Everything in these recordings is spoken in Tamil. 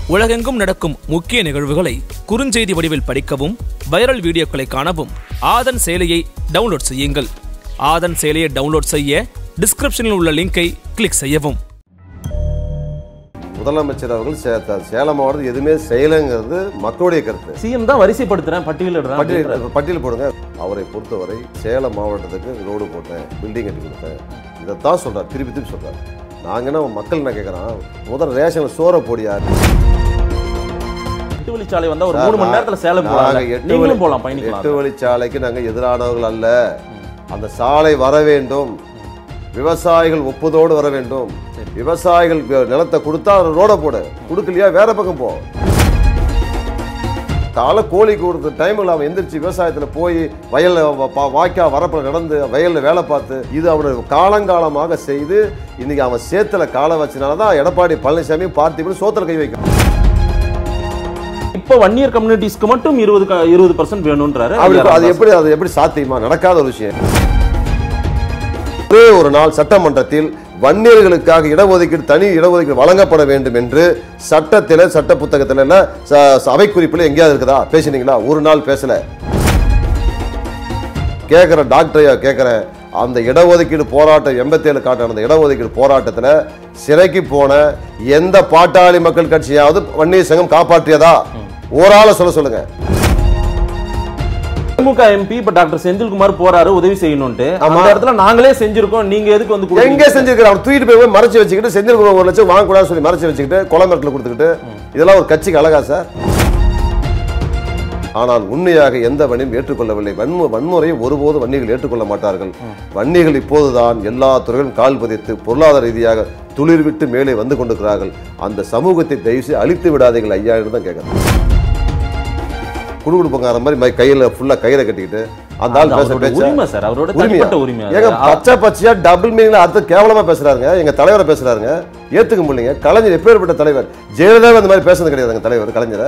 உலகெங்கும் நடக்கும் முக்கிய நிகழ்வுகளை குறுஞ்செய்தி வடிவில் படிக்கவும் வைரல் வீடியோக்களை காணவும் ஆதன் செயலியை டவுன்லோட் செய்யுங்கள் ஆதன் செயலியை டவுன்லோட் செய்ய டிஸ்கிரிப்ஷனில் உள்ள லிங்கை கிளிக் செய்யவும் முதலமைச்சர் அவர்கள் சே- த- சேலம் மாவட்டம் எதுவுமே செய்யலைங்கிறது மக்களுடைய கருத்து சிஎம் தான் வரிசைப்படுத்துறேன் பட்டியலிடுறேன் அப்படின்றாரு. பட்டியல் பட்டியல் போடுங்க அவரை பொறுத்தவரை சேலம் மாவட்டத்துக்கு ரோடு போட்டேன் பில்டிங் கட்டி கொடுத்தேன் இதைத்தான் சொல்றார் திருப்பி திருப்பி சொல்றார் நாங்க என்ன மக்கள் என்ன கேட்குறான் முதல் ரேஷன் சோறை போடியா எட்டு வழிச்சாலை வந்தா ஒரு மூணு மணி நேரத்துல சேலம் போலாம் நாங்க எட்டு நீங்களும் வழி- போலாம் பயணிக்கலாம் எட்டு வழிச்சாலைக்கு நாங்க எதிரானவர்கள் அல்ல அந்த சாலை வர வேண்டும் விவசாயிகள் ஒப்புதோடு வர வேண்டும் விவசாயிகள் வி- நிலத்தை கொடுத்தா ரோட போடு கொடுக்கலையா வேற பக்கம் போ காலை கோழி கொடுத்த டைமில் அவன் எந்திரிச்சு விவசாயத்துல போய் வயல்ல வ- பா- வாய்க்கா வரப்புல நடந்து வயல்ல வேலை பார்த்து இது அவனுக்கு காலங்காலமாக செய்து இன்னைக்கு அவன் சேத்துல காலை வச்சனால தான் எடப்பாடி பழனிசாமி பார்த்திபன் சோத்துல கை வைக்கிறான் இப்ப வன்னியர் கம்யூனிட்டிஸ்க்கு மட்டும் இருபது க- இருபது பர்சன்ட் வேணும்ன்றாரு அப்படி அது எப்படி அது எப்படி சாத்தியமா நடக்காத ஒரு விஷயம் ஒரே ஒரு நாள் சட்டமன்றத்தில் வன்னியர்களுக்காக இடஒதுக்கீடு தனி இடஒதுக்கீடு வழங்கப்பட வேண்டும் என்று சட்டத்தில் சட்ட புத்தகத்தில் இல்ல ச- சபை குறிப்பில் எங்கேயாவது இருக்குதா பேசினீங்களா ஒரு நாள் பேசல கேட்குற டாக்டரையா கேட்குறேன் அந்த இடஒதுக்கீடு போராட்டம் எண்பத்தேழு காட்டு நடந்த இடஒதுக்கீடு போராட்டத்தில் சிறைக்கு போன எந்த பாட்டாளி மக்கள் கட்சியாவது வன்னியர் சங்கம் காப்பாற்றியதா ஒரு ஆளை சொல்ல சொல்லுங்க திமுக எம்பி இப்ப டாக்டர் செந்தில்குமார் போறாரு உதவி செய்யணும்ட்டு ஆமா. அந்த இடத்துல நாங்களே செஞ்சிருக்கோம் நீங்க எதுக்கு வந்து எங்க கொடுக்குறீங்க? செஞ்சிருக்கிற அவர் தூக்கிட்டு போய் போய் மறைச்சு வச்சுக்கிட்டு செஞ்சிருக்கிற ஒரு லட்சம் வாங்கக்கூடாதுன்னு சொல்லி மறைச்சு வச்சுக்கிட்டு கொலை மிரட்டல் கொடுத்துக்கிட்டு இதெல்லாம் ஒரு கட்சிக்கு அழகா சார் ஆனால் உண்மையாக எந்த வன்னியும் ஏற்றுக்கொள்ளவில்லை வன்மு வன்முறையை ஒருபோது வன்னிகள் ஏற்றுக்கொள்ள மாட்டார்கள் வன்னிகள் இப்போதுதான் எல்லா துறைகளும் கால் பதித்து பொருளாதார ரீதியாக துளிர் விட்டு மேலே வந்து கொண்டிருக்கிறார்கள் அந்த சமூகத்தை தயவுசெய்து அழித்து விடாதீர்கள் ஐயா என்று தான் கேட்கறேன் குடுகுடுப்பங்கார மாதிரி மை- கையில ஃபுல்லா கயிறை கட்டிக்கிட்டு அந்த ஆள் அது பேச அவரோட பேச்ச உரிமை சார் அவரோட உரிமையா? தனிப்பட்ட உரிமை அது. ஏங்க பச்சை பச்சையா டபுள் மீனிங்ல அர்த்தம் கேவலமா பேசுறாருங்க எங்க தலைவரை பேசுறாருங்க ஏத்துக்க முடியலைங்க கலைஞர் எப்பேற்பட்ட தலைவர் ஜெயலலிதா அந்த மாதிரி பேசுறது கிடையாதுங்க தலைவர் கலைஞரை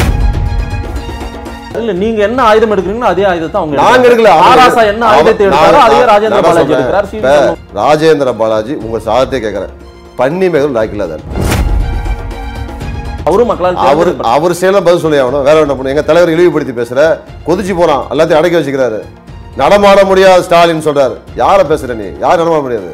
இல்ல நீங்க என்ன ஆயுதம் எடுக்கிறீங்களோ அதே ஆயுதத்தை அவங்க நாங்க எடுக்கல எடுக்கிறாங்க. அவங்க- ஆராசா என்ன ஆயுதத்தை நான் எடுத்தாரோ அதே நான் ராஜேந்திர நான் பாலாஜி சொல்றேன். எடுக்கிறார் இப்ப சீனிவாசன் ராஜேந்திர பாலாஜி உங்க சாதத்தை கேட்கிறேன் பன்னி மேகம் லாய்க்கில்லாத அவரும் மக்களால் அவர் தேர்ந்தெடுக்கப்பட்ட- அவர் சேலம் பதில் சொல்லி ஆகணும் வேற என்ன பண்ணும் எங்க தலைவர் இழிவுபடுத்தி பேசுற கொதிச்சு போறான் எல்லாத்தையும் அடக்கி வச்சுக்கிறாரு நடமாட முடியாது ஸ்டாலின் சொல்றாரு யார பேசுற நீ யார் நடமாட முடியாது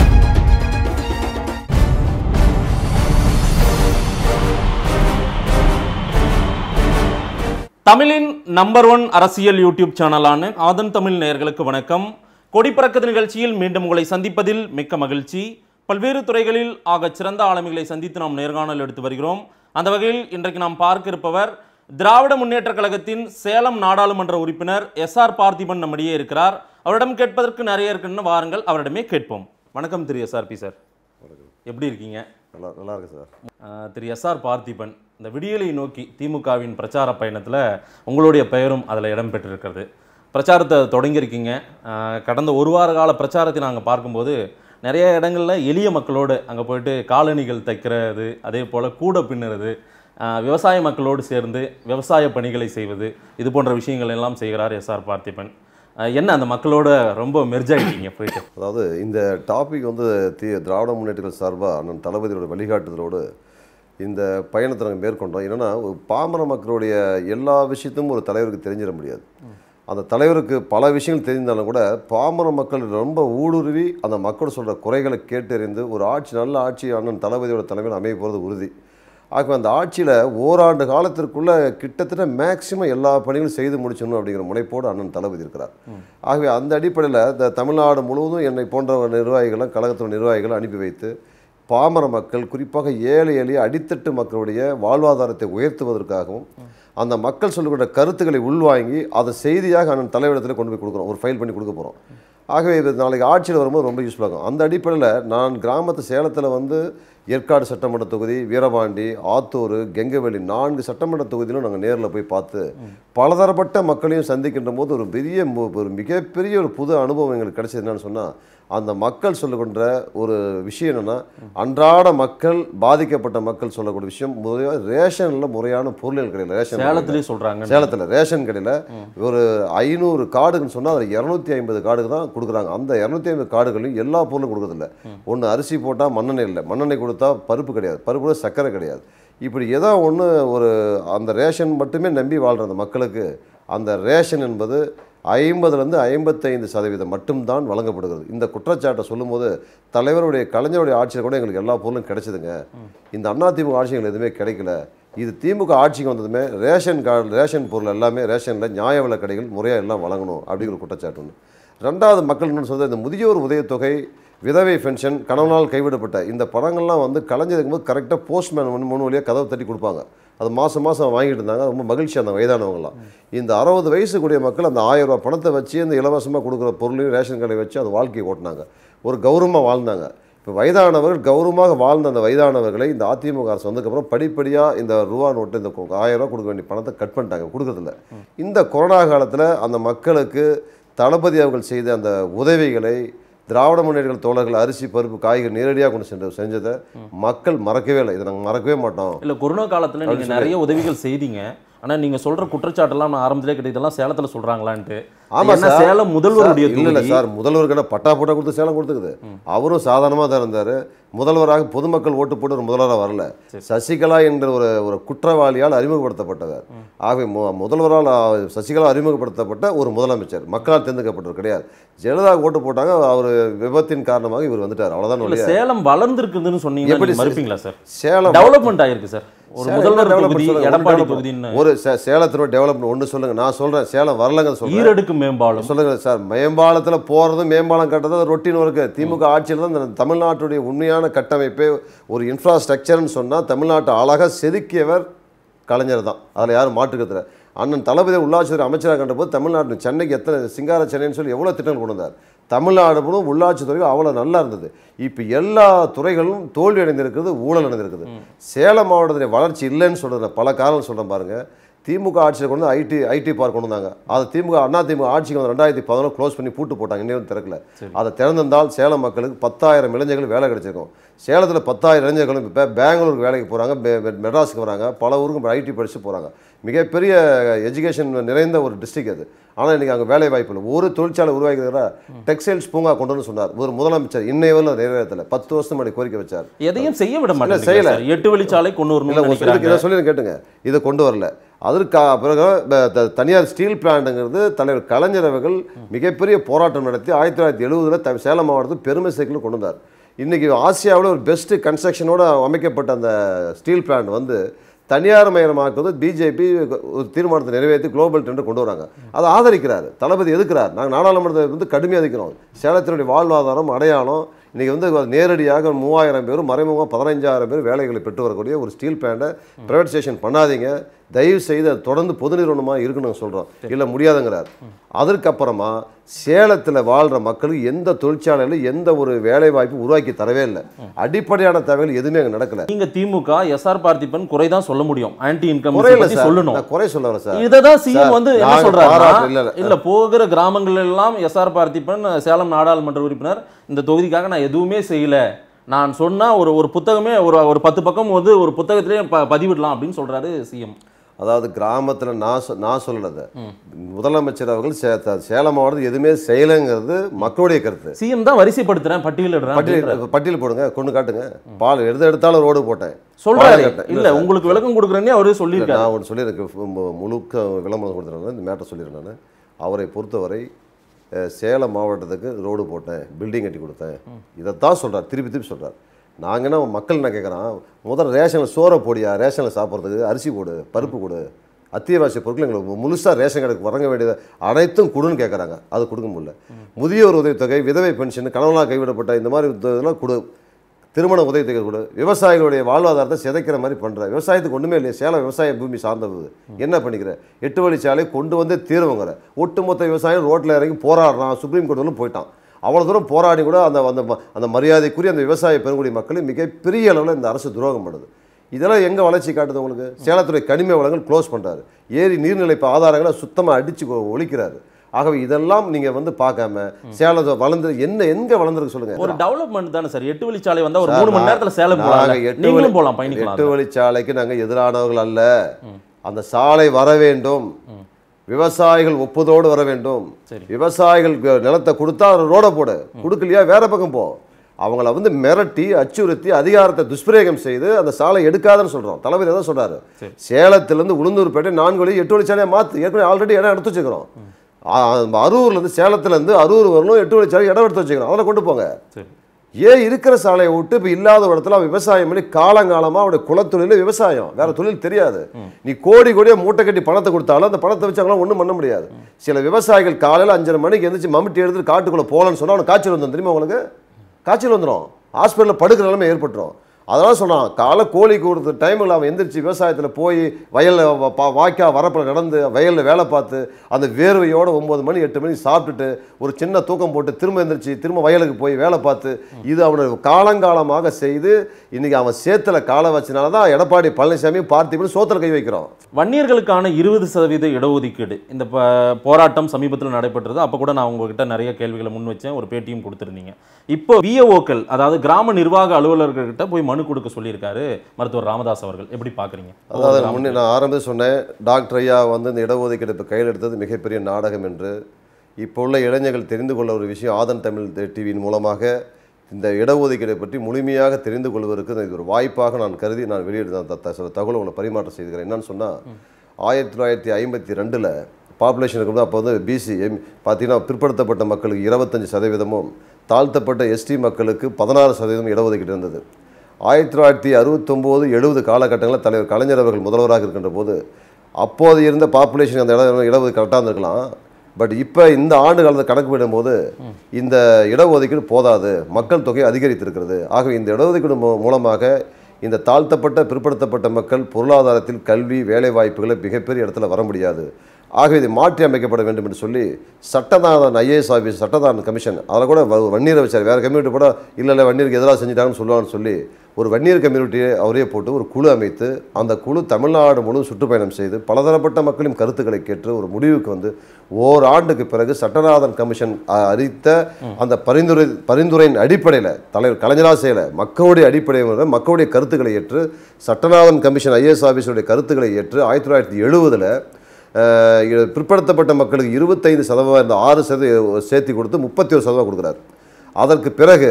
தமிழின் நம்பர் ஒன் அரசியல் யூடியூப் சேனலான ஆதன் தமிழ் நேயர்களுக்கு வணக்கம் கொடிப்பறக்கது நிகழ்ச்சியில் மீண்டும் உங்களை சந்திப்பதில் மிக்க மகிழ்ச்சி பல்வேறு துறைகளில் ஆகச் சிறந்த ஆளுமைகளை சந்தித்து நாம் நேர்காணல் எடுத்து வருகிறோம் அந்த வகையில் இன்றைக்கு நாம் பார்க்க இருப்பவர் திராவிட முன்னேற்ற கழகத்தின் சேலம் நாடாளுமன்ற உறுப்பினர் எஸ் ஆர் பார்த்திபன் நம்மிடையே இருக்கிறார் அவரிடம் கேட்பதற்கு நிறைய இருக்குன்னு வாருங்கள் அவரிடமே கேட்போம் வணக்கம் திரு எஸ்ஆர்பி சார் எப்படி இருக்கீங்க நல்லா நல்லா இருக்கு சார் ஆஹ் திரு எஸ்ஆர் பார்த்திபன் இந்த விடியலை நோக்கி திமுகவின் பிரச்சார பயணத்தில் உங்களுடைய பெயரும் அதில் இடம்பெற்றிருக்கிறது பிரச்சாரத்தை தொடங்கியிருக்கீங்க ஆஹ் கடந்த ஒரு வார கால பிரச்சாரத்தை நாங்கள் பார்க்கும்போது நிறைய இடங்களில் எளிய மக்களோடு அங்கே போயிட்டு காலணிகள் தைக்கிறது அதே போல் கூட பின்னுறது ஆஹ் விவசாய மக்களோடு சேர்ந்து விவசாய பணிகளை செய்வது இது போன்ற விஷயங்கள் எல்லாம் செய்கிறார் எஸ்ஆர் பார்த்திபன் ஆஹ் என்ன அந்த மக்களோட ரொம்ப மெர்ஜாயிட்டீங்க போயிட்டு அதாவது இந்த டாபிக் வந்து தி திராவிட முன்னேற்றங்கள் சார்பாக அண்ணன் தளபதியோட வழிகாட்டுதலோடு இந்த பயணத்தை நாங்கள் மேற்கொண்டோம் என்னென்னா ஒரு பாமர மக்களுடைய எல்லா விஷயத்தையும் ஒரு தலைவருக்கு தெரிஞ்சிட முடியாது அந்த தலைவருக்கு பல விஷயங்கள் தெரிந்தாலும் கூட பாமர மக்கள் ரொம்ப ஊடுருவி அந்த மக்கள் சொல்கிற குறைகளை கேட்டறிந்து ஒரு ஆட்சி நல்ல ஆட்சி அண்ணன் தளபதியோட தலைமையில் அமைய போகிறது உறுதி ஆகவே அந்த ஆட்சியில் ஓராண்டு காலத்திற்குள்ள கிட்டத்தட்ட மேக்சிமம் எல்லா பணிகளும் செய்து முடிச்சிடணும் அப்படிங்கிற முனைப்போடு அண்ணன் தளபதி இருக்கிறார் ஆகவே அந்த அடிப்படையில் இந்த தமிழ்நாடு முழுவதும் என்னை போன்ற நிர்வாகிகளும் கழகத்தின் நிர்வாகிகளை அனுப்பி வைத்து பாமர மக்கள் குறிப்பாக ஏழை எளிய அடித்தட்டு மக்களுடைய வாழ்வாதாரத்தை உயர்த்துவதற்காகவும் அந்த மக்கள் சொல்லுகிற கருத்துக்களை உள்வாங்கி அதை செய்தியாக அண்ணன் தலைவரிடத்தில் கொண்டு போய் கொடுக்குறோம் ஒரு ஃபைல் பண்ணி கொடுக்க போகிறோம் ஆகவே இது நாளைக்கு ஆட்சியில் வரும்போது ரொம்ப யூஸ்ஃபுல்லாக இருக்கும் அந்த அடிப்படையில் நான் கிராமத்து சேலத்தில் வந்து ஏற்காடு சட்டமன்ற தொகுதி வீரபாண்டி ஆத்தூர் கெங்கவெளி நான்கு சட்டமன்ற தொகுதியிலும் நாங்கள் நேரில் போய் பார்த்து பலதரப்பட்ட மக்களையும் சந்திக்கின்ற போது ஒரு பெரிய மு- ஒரு மிகப்பெரிய ஒரு புது அனுபவம் எங்களுக்கு கிடைச்சது என்னன்னு சொன்னால் அந்த மக்கள் சொல்லுகின்ற ஒரு விஷயம் என்னென்னா அன்றாட மக்கள் பாதிக்கப்பட்ட மக்கள் சொல்லக்கூடிய விஷயம் முறையாக ரேஷனில் முறையான பொருள்கள் கிடையாது ரேஷன் சேலத்திலேயே சொல்கிறாங்க சேலத்தில் ரேஷன் கடையில் ஒரு ஐநூறு கார்டுன்னு சொன்னால் அதில் இரநூத்தி ஐம்பது கார்டுக்கு தான் கொடுக்குறாங்க அந்த இரநூத்தி ஐம்பது கார்டுகளையும் எல்லா பொருளும் கொடுக்குறதில்ல ஒன்று அரிசி போட்டால் மண்ணெண்ணெய் இல்லை மண்ணெண்ணெய் கொடுத்தா பருப்பு கிடையாது பருப்பு கூட சர்க்கரை கிடையாது இப்படி ஏதோ ஒன்று ஒரு அந்த ரேஷன் மட்டுமே நம்பி வாழ்கிற அந்த மக்களுக்கு அந்த ரேஷன் என்பது ஐம்பதுலேருந்து ஐம்பத்தைந்து சதவீதம் மட்டும்தான் வழங்கப்படுகிறது இந்த குற்றச்சாட்டை சொல்லும்போது தலைவருடைய கலைஞருடைய ஆட்சியில் கூட எங்களுக்கு எல்லா பொருளும் கிடைச்சதுங்க இந்த அதிமுக ஆட்சி எங்களுக்கு எதுவுமே கிடைக்கல இது திமுக ஆட்சிக்கு வந்ததுமே ரேஷன் கார்டு ரேஷன் பொருள் எல்லாமே ரேஷனில் நியாய விலை கடைகள் முறையாக எல்லாம் வழங்கணும் அப்படிங்கிற குற்றச்சாட்டு ஒன்று ரெண்டாவது மக்கள் என்ன சொல்றது இந்த முதியோர் உதவித்தொகை விதவை பென்ஷன் கணவனால் கைவிடப்பட்ட இந்த படங்கள்லாம் வந்து கலைஞருக்கு போது கரெக்டாக போஸ்ட்மேன் முன் முன் வழியாக கதவை தட்டி கொடுப்பாங்க அது மாதம் மாதம் வாங்கிட்டு இருந்தாங்க ரொம்ப மகிழ்ச்சியாக அந்த வயதானவங்களாம் இந்த அறுபது வயசு கூடிய மக்கள் அந்த ஆயிரம் ரூபாய் பணத்தை வச்சு அந்த இலவசமாக கொடுக்குற பொருளையும் ரேஷன் கடை வச்சு அது வாழ்க்கையை ஓட்டினாங்க ஒரு கௌரவமாக வாழ்ந்தாங்க இப்போ வயதானவர்கள் கௌரவமாக வாழ்ந்த அந்த வயதானவர்களை இந்த அதிமுக அரசு வந்ததுக்கப்புறம் படிப்படியாக இந்த ரூபா நோட்டு இந்த கு- ஆயிரம் ரூபா கொடுக்க வேண்டிய பணத்தை கட் பண்ணிட்டாங்க கொடுக்கறதில்ல இந்த கொரோனா காலத்தில் அந்த மக்களுக்கு தளபதி அவர்கள் செய்த அந்த உதவிகளை திராவிட முன்னேற்றங்கள் தோழர்கள் அரிசி பருப்பு காய்கறி நேரடியாக கொண்டு சென்று செஞ்சதை மக்கள் மறக்கவே இல்லை இதை நாங்கள் மறக்கவே மாட்டோம் இல்ல கொரோனா காலத்துல நீங்க நிறைய உதவிகள் செய்தீங்க ஆனா நீங்க சொல்ற குற்றச்சாட்டெல்லாம் நான் ஆரம்பத்திலே கேட்ட இதெல்லாம் சேலத்துல சொல்றாங்களான்ட்டு ஆமா என்ன சார். சேலம் முதல்வருடைய இல்ல இல்ல தொகுதி. சார் முதல்வருக்கு என்ன பட்டா போட்டா கொடுத்து சேலம் கொடுத்துக்குது அவரும் சாதாரணமாக தான் இருந்தார் முதல்வராக பொதுமக்கள் ஓட்டு போட்டு ஒரு முதல்வராக வரல சசிகலா என்ற ஒரு ஒரு குற்றவாளியால் அறிமுகப்படுத்தப்பட்டவர் ஆகவே மு- முதல்வரால் ஆ, சசிகலா அறிமுகப்படுத்தப்பட்ட ஒரு முதலமைச்சர் மக்களால் தேர்ந்தெடுக்கப்பட்டவர் கிடையாது ஜெயலலிதா ஓட்டு போட்டாங்க அவர் விபத்தின் காரணமாக இவர் வந்துட்டார் அவ்வளவுதான் இல்ல ஒழிய சேலம் வளர்ந்துருக்குதுன்னு சொன்னீங்கன்னா எப்படி நீங்க மறுப்பீங்களா சார் சேலம் டெவலப்மெண்ட் ஆயிருக்கு சார் ஒரு சேலம் முதல்வர் development தொகுதி சொல்லுங்க, எடப்பாடி development. தொகுதின்னு ஒரு சே- சேலத்தினோட டெவலப்மெண்ட் ஒன்று சொல்லுங்க நான் சொல்றேன் சேலம் வரலங்க சொல்றேன் ஈரடுக்கு மேம்பாலம் சொல்லுங்க சார் மேம்பாலத்தில் போகிறதும் மேம்பாலம் கட்டுறது ரொட்டீன் ஒர்க்கு திமுக ஆட்சியில் தான் இந்த தமிழ்நாட்டுடைய உண்மையான கட்டமைப்பே ஒரு இன்ஃப்ராஸ்ட்ரக்சர்னு சொன்னால் தமிழ்நாட்டை அழகாக செதுக்கியவர் கலைஞர் தான் அதில் யாரும் மாற்றுக்கிறதுல அண்ணன் தளபதி உள்ளாட்சித்துறை அமைச்சராக கண்டபோது தமிழ்நாட்டு சென்னைக்கு எத்தனை சிங்கார சென்னைன்னு சொல்லி எவ்வளோ திட்டங்கள் கொண்டு வந்தார் தமிழ்நாடு முழுவதும் உள்ளாட்சித்துறைகள் அவ்வளோ நல்லா இருந்தது இப்போ எல்லா துறைகளும் தோல்வி அடைந்திருக்கிறது ஊழல் அடைந்திருக்குது சேலம் மாவட்டத்துடைய வளர்ச்சி இல்லைன்னு சொல்கிறத பல காரணம் சொல்கிறேன் பாருங்கள் திமுக ஆட்சியில் கொண்டு வந்து ஐடி ஐடி பார்க் கொண்டு வந்தாங்க அது திமுக அண்ணா திமுக ஆட்சிக்கு வந்து ரெண்டாயிரத்தி பதினொன்று க்ளோஸ் பண்ணி பூட்டு போட்டாங்க இன்னும் திறக்கல அதை திறந்திருந்தால் சேலம் மக்களுக்கு பத்தாயிரம் இளைஞர்கள் வேலை கிடைச்சிருக்கும் சேலத்தில் பத்தாயிரம் இளைஞர்களும் இப்போ பெங்களூருக்கு வேலைக்கு போகிறாங்க மெட்ராஸுக்கு வராங்க பல ஊருக்கும் ஐடி படித்து போகிறாங்க மிகப்பெரிய எஜுகேஷன் நிறைந்த ஒரு டிஸ்ட்ரிக்ட் அது ஆனால் இன்றைக்கி அங்கே வேலை வாய்ப்பு இல்லை ஒரு தொழிற்சாலை உருவாக்கிற டெக்ஸ்டைல்ஸ் பூங்கா கொண்டு வந்து சொன்னார் ஒரு முதலமைச்சர் இன்னைவரும் நிறைவேறத்தில் பத்து வருஷம் முன்னாடி கோரிக்கை வச்சார் எதையும் செய்ய விட மாட்டேங்க செய்யல. சார் எட்டு வழிச்சாலை கொண்டு இல்லை வரணும்னு ஒரு சொல்லி நினைக்கிறாங்க இதை சொல்லி கேட்டுங்க இதை கொண்டு வரல அதற்கு பிறகு ப- த- தனியார் ஸ்டீல் பிளான்ட்டுங்கிறது தலைவர் கலைஞர் அவர்கள் மிகப்பெரிய போராட்டம் நடத்தி ஆயிரத்தி தொள்ளாயிரத்தி எழுபதில் சேலம் மாவட்டத்துக்கு பெருமை சைக்கிள் கொண்டு வந்தார் இன்றைக்கி ஆசியாவில் ஒரு பெஸ்ட்டு கன்ஸ்ட்ரக்ஷனோட அமைக்கப்பட்ட அந்த ஸ்டீல் பிளான்ட் வந்து தனியார் மயமாக்குவது பிஜேபி ஒரு தீர்மானத்தை நிறைவேற்றி குளோபல் டெண்டர் கொண்டு வராங்க அதை ஆதரிக்கிறார் தளபதி எதுக்குறார் நாங்கள் நாடாளுமன்றத்தை வந்து கடுமையாக எதிர்க்கிறோம் சேலத்தினுடைய வாழ்வாதாரம் அடையாளம் இன்றைக்கி வந்து அது நேரடியாக மூவாயிரம் பேரும் மறைமுகமாக பதினஞ்சாயிரம் பேர் வேலைகளை பெற்று வரக்கூடிய ஒரு ஸ்டீல் பிளான்ட்டை ப்ரைவேட்டைசேஷன் பண்ணாதீங்க தயவு செய்து அது தொடர்ந்து பொது நிறுவனமாக இருக்குன்னு சொல்கிறோம் இல்லை முடியாதுங்கிறார் அதற்கப்புறமா சேலத்தில் வாழ்கிற மக்களுக்கு எந்த தொழிற்சாலையிலும் எந்த ஒரு வேலை வாய்ப்பும் உருவாக்கி தரவே இல்லை அடிப்படையான தேவைகள் எதுவுமே அங்கே நடக்கல நீங்க திமுக எஸ்ஆர் பார்த்திபன் குறை தான் சொல்ல முடியும் ஆன்டி இன்கம் குறையில பத்தி சார் சொல்லணும் நான் குறை சொல்ல வரேன் சார் இததான் சிஎம் சார், வந்து என்ன நாங்க சொல்றாருன்னா பாராட்டு- இல்ல, இல்ல. இல்ல போகிற கிராமங்கள் எல்லாம் எஸ்ஆர் பார்த்திபன் சேலம் நாடாளுமன்ற உறுப்பினர் இந்த தொகுதிக்காக நான் எதுவுமே செய்யல நான் சொன்னா ஒரு ஒரு புத்தகமே ஒரு ஒரு பத்து பக்கம் வந்து ஒரு புத்தகத்திலே ப- பதிவிடலாம் அப்படின்னு சொல்றாரு சிஎம் அதாவது கிராமத்தில் நான் சொ- நான் சொல்லலை முதலமைச்சர் அவர்கள் சே- த- சேலம் மாவட்டத்தில் எதுவுமே செய்யலைங்கிறது மக்களுடைய கருத்து சிஎம் தான் வரிசைப்படுத்துறேன் பட்டியலிடுறேன் அப்படின்றாரு. பட்டியல் பட்டியல் போடுங்க கொண்டு காட்டுங்க பால் எடுத்து எடுத்தாலும் ரோடு போட்டேன் சொல்றாரு பால் கட்டேன். இல்ல உங்களுக்கு விளக்கம் கொடுக்குறேன்னே அவரே இல்ல, சொல்லியிருக்காரு நான் ஒன்று சொல்லியிருக்கேன் மு- முழுக்க விளம்பரம் கொடுத்துருந்தேன் இந்த மேட்டர் சொல்லியிருந்தேன் நான். அவரை பொறுத்தவரை அஹ், சேலம் மாவட்டத்துக்கு ரோடு போட்டேன் பில்டிங் கட்டி கொடுத்தேன் இதைத்தான் சொல்றார் திருப்பி திருப்பி சொல்றார் நாங்கள் என்ன மக்கள் என்ன கேட்குறோம் முதல்ல ரேஷனில் சோறை போடியா ரேஷனில் சாப்பிட்றதுக்கு அரிசி போடு பருப்பு கொடு அத்தியாவசிய பொருட்கள் எங்களுக்கு முழுசாக ரேஷன் கடைக்கு வழங்க வேண்டியது அனைத்தும் கொடுன்னு கேட்குறாங்க அது கொடுக்க முடியல முதியோர் உதவித்தொகை விதவை பென்ஷன் கணவனாக கைவிடப்பட்ட இந்த மாதிரி இதெல்லாம் கொடு திருமண உதவித்தொகை கொடு விவசாயிகளுடைய வாழ்வாதாரத்தை சிதைக்கிற மாதிரி பண்ணுற விவசாயத்துக்கு ஒன்றுமே இல்லையா சேலம் விவசாய பூமி சார்ந்தது என்ன பண்ணிக்கிற எட்டு வழிச்சாலை கொண்டு வந்து தீர்வுங்கிற ஒட்டுமொத்த விவசாயம் ரோட்டில் இறங்கி போராடுறான் சுப்ரீம் கோர்ட் வரலும் போயிட்டான் அவ்வளோ தூரம் போராடி கூட அந்த அந்த ம- அந்த மரியாதைக்குரிய அந்த விவசாய பெருங்குடி மக்கள் மிகப்பெரிய அளவில் இந்த அரசு துரோகம் பண்ணுது இதெல்லாம் எங்கே வளர்ச்சி காட்டுது உங்களுக்கு சேலத்துறை கனிம வளங்கள் க்ளோஸ் பண்ணுறாரு ஏரி நீர்நிலைப்பு ஆதாரங்களை சுத்தமாக அடித்து ஒழிக்கிறாரு ஆகவே இதெல்லாம் நீங்கள் வந்து பார்க்காம சேலத்தை வளர்ந்து என்ன எங்கே வளர்ந்துருக்கு சொல்லுங்கள் ஒரு டெவலப்மெண்ட் தானே சார் எட்டு வழிச்சாலை வந்தா ஒரு சார், மூணு மணி நான்- நேரத்துல சேலம் நாங்க போகலாம் எட்டு நீங்களும் வழி- போலாம் பயணிக்கலாம் எட்டு வழிச்சாலைக்கு நாங்கள் எதிரானவர்கள் அல்ல அந்த சாலை வர வேண்டும் விவசாயிகள் ஒப்புதோடு வர வேண்டும் சரி. விவசாயிகள் க- நிலத்தை கொடுத்தா ரோட போடு கொடுக்கலையா வேற பக்கம் போ அவங்கள வந்து மிரட்டி அச்சுறுத்தி அதிகாரத்தை துஷ்பிரயோகம் செய்து அந்த சாலை எடுக்காதுன்னு சொல்றோம் தளபதி தான் சொல்றாரு சேலத்திலேருந்து உளுந்தூர்பேட்டை நான்கு வழி எட்டு வழிச்சாலையை மாத்து ஏற்கனவே ஆல்ரெடி இடம் எடுத்து வச்சுக்கிறோம் ஆ- அரூர்லேருந்து சேலத்துலேருந்து அரூர் வரணும் எட்டு வழிச்சாலை இடம் எடுத்து வச்சுக்கிறோம் அதில் கொண்டு போங்க சரி ஏன் இருக்கிற சாலையை விட்டு இப்போ இல்லாத ஒரு இடத்துல அவன் விவசாயம் பண்ணி காலங்காலமாக அவனுடைய குலத்தொழில் விவசாயம் வேற தொழில் தெரியாது நீ கோடி கோடியாக மூட்டை கட்டி பணத்தை கொடுத்தாலும் அந்த பணத்தை வச்சு அவங்களாம் ஒன்றும் பண்ண முடியாது சில விவசாயிகள் காலையில் அஞ்சரை மணிக்கு எந்திரிச்சு மம்மிட்டி எடுத்து காட்டுக்குள்ளே போகலன்னு சொன்னால் அவனுக்கு காய்ச்சல் வந்துடும் தெரியுமா உங்களுக்கு காய்ச்சல் வந்துடும் ஹாஸ்பிட்டலில் படுக்கிற நிலைமை ஏற்பட்டுரும் அதெல்லாம் சொன்னான் காலை கோழி கொடுத்த டைமில் அவன் எந்திரிச்சு விவசாயத்தில் போய் வயலில் வாய்க்கா வரப்பில் நடந்து வயலில் வேலை பார்த்து அந்த வேர்வையோட ஒம்பது மணி எட்டு மணி சாப்பிட்டுட்டு ஒரு சின்ன தூக்கம் போட்டு திரும்ப எந்திரிச்சு திரும்ப வயலுக்கு போய் வேலை பார்த்து இது அவனுக்கு காலங்காலமாக செய்து இன்னைக்கு அவன் சேத்துல காலை வச்சனால தான் எடப்பாடி பழனிசாமி பார்த்திபன் சோத்துல கை வைக்கிறோம் வன்னியர்களுக்கான இருபது சதவீத இடஒதுக்கீடு இந்த ப- போராட்டம் சமீபத்தில் நடைபெற்றது அப்போ கூட நான் உங்ககிட்ட நிறைய கேள்விகளை முன் வச்சேன் ஒரு பேட்டியும் கொடுத்துருந்தீங்க இப்போ விஏஓக்கள் அதாவது கிராம நிர்வாக அலுவலர்கள்கிட்ட போய் மனு கொடுக்க சொல்லியிருக்காரு மருத்துவர் ராமதாஸ் அவர்கள் எப்படி பார்க்குறீங்க அதாவது முன்னே நான் ஆரம்பத்தில் சொன்னேன் டாக்டர் ஐயா வந்து இந்த இடஒதுக்கீடு இப்போ கையில் எடுத்தது மிகப்பெரிய நாடகம் என்று இப்போ உள்ள இளைஞர்கள் தெரிந்து கொள்ள ஒரு விஷயம் ஆதன் தமிழ் டிவியின் மூலமாக இந்த இடஒதுக்கீடை பற்றி முழுமையாக தெரிந்து கொள்வதற்கு இது ஒரு வாய்ப்பாக நான் கருதி நான் வெளியிட த- த- சில தகவல் உங்களை பரிமாற்றம் செய்துக்கிறேன் என்னன்னு சொன்னால் ஆயிரத்தி தொள்ளாயிரத்தி ஐம்பத்தி ரெண்டில் பாப்புலேஷனுக்கு வந்து அப்போ வந்து பிசி எம் பார்த்தீங்கன்னா பிற்படுத்தப்பட்ட மக்களுக்கு இருபத்தஞ்சி சதவீதமும் தாழ்த்தப்பட்ட எஸ்டி மக்களுக்கு பதினாறு சதவீதம் இடஒதுக்கீடு இருந்தது ஆயிரத்தி தொள்ளாயிரத்தி அறுபத்தொம்போது எழுபது காலகட்டங்களில் தலைவர் கலைஞர் அவர்கள் முதல்வராக இருக்கின்ற போது அப்போது இருந்த பாப்புலேஷன் அந்த இடம் இடஒதுக்கீடு கரெக்டாக இருந்திருக்கலாம் பட் இப்போ இந்த ஆண்டு காலத்தை கணக்கு விடும்போது இந்த இடஒதுக்கீடு போதாது மக்கள் தொகை அதிகரித்திருக்கிறது ஆகவே இந்த இடஒதுக்கீடு மூ- மூலமாக இந்த தாழ்த்தப்பட்ட பிற்படுத்தப்பட்ட மக்கள் பொருளாதாரத்தில் கல்வி வேலைவாய்ப்புகளை மிகப்பெரிய இடத்துல வர முடியாது ஆகவே இது மாற்றி அமைக்கப்பட வேண்டும் என்று சொல்லி சட்டதாரன் ஐஏஎஸ் ஆஃபீஸ் சட்டதாரன் கமிஷன் அதில் கூட வ- வன்னியரை வச்சார் வேறு கம்யூனிட்டி கூட இல்லை இல்லை வன்னியருக்கு எதிராக செஞ்சுட்டாங்கன்னு சொல்லுவாங்கன்னு சொல்லி ஒரு வன்னியர் கம்யூனிட்டியை அவரே போட்டு ஒரு குழு அமைத்து அந்த குழு தமிழ்நாடு முழு சுற்றுப்பயணம் செய்து பலதரப்பட்ட மக்களின் கருத்துக்களை கேட்டு ஒரு முடிவுக்கு வந்து ஓராண்டுக்கு பிறகு சட்டநாதன் கமிஷன் அ- அறித்த அந்த பரிந்துரை பரிந்துரையின் அடிப்படையில் தலைவர் கலைஞராக செய்யலை மக்களுடைய அடிப்படையில் மக்களுடைய கருத்துக்களை ஏற்று சட்டநாதன் கமிஷன் ஐஏஎஸ் ஆஃபீஸருடைய கருத்துக்களை ஏற்று ஆயிரத்தி தொள்ளாயிரத்தி எழுபதில் பிற்படுத்தப்பட்ட மக்களுக்கு இருபத்தைந்து சதவீதம் இந்த ஆறு சதவீதம் சேர்த்து கொடுத்து முப்பத்தி ஒரு சதவீதம் கொடுக்குறாரு அதற்கு பிறகு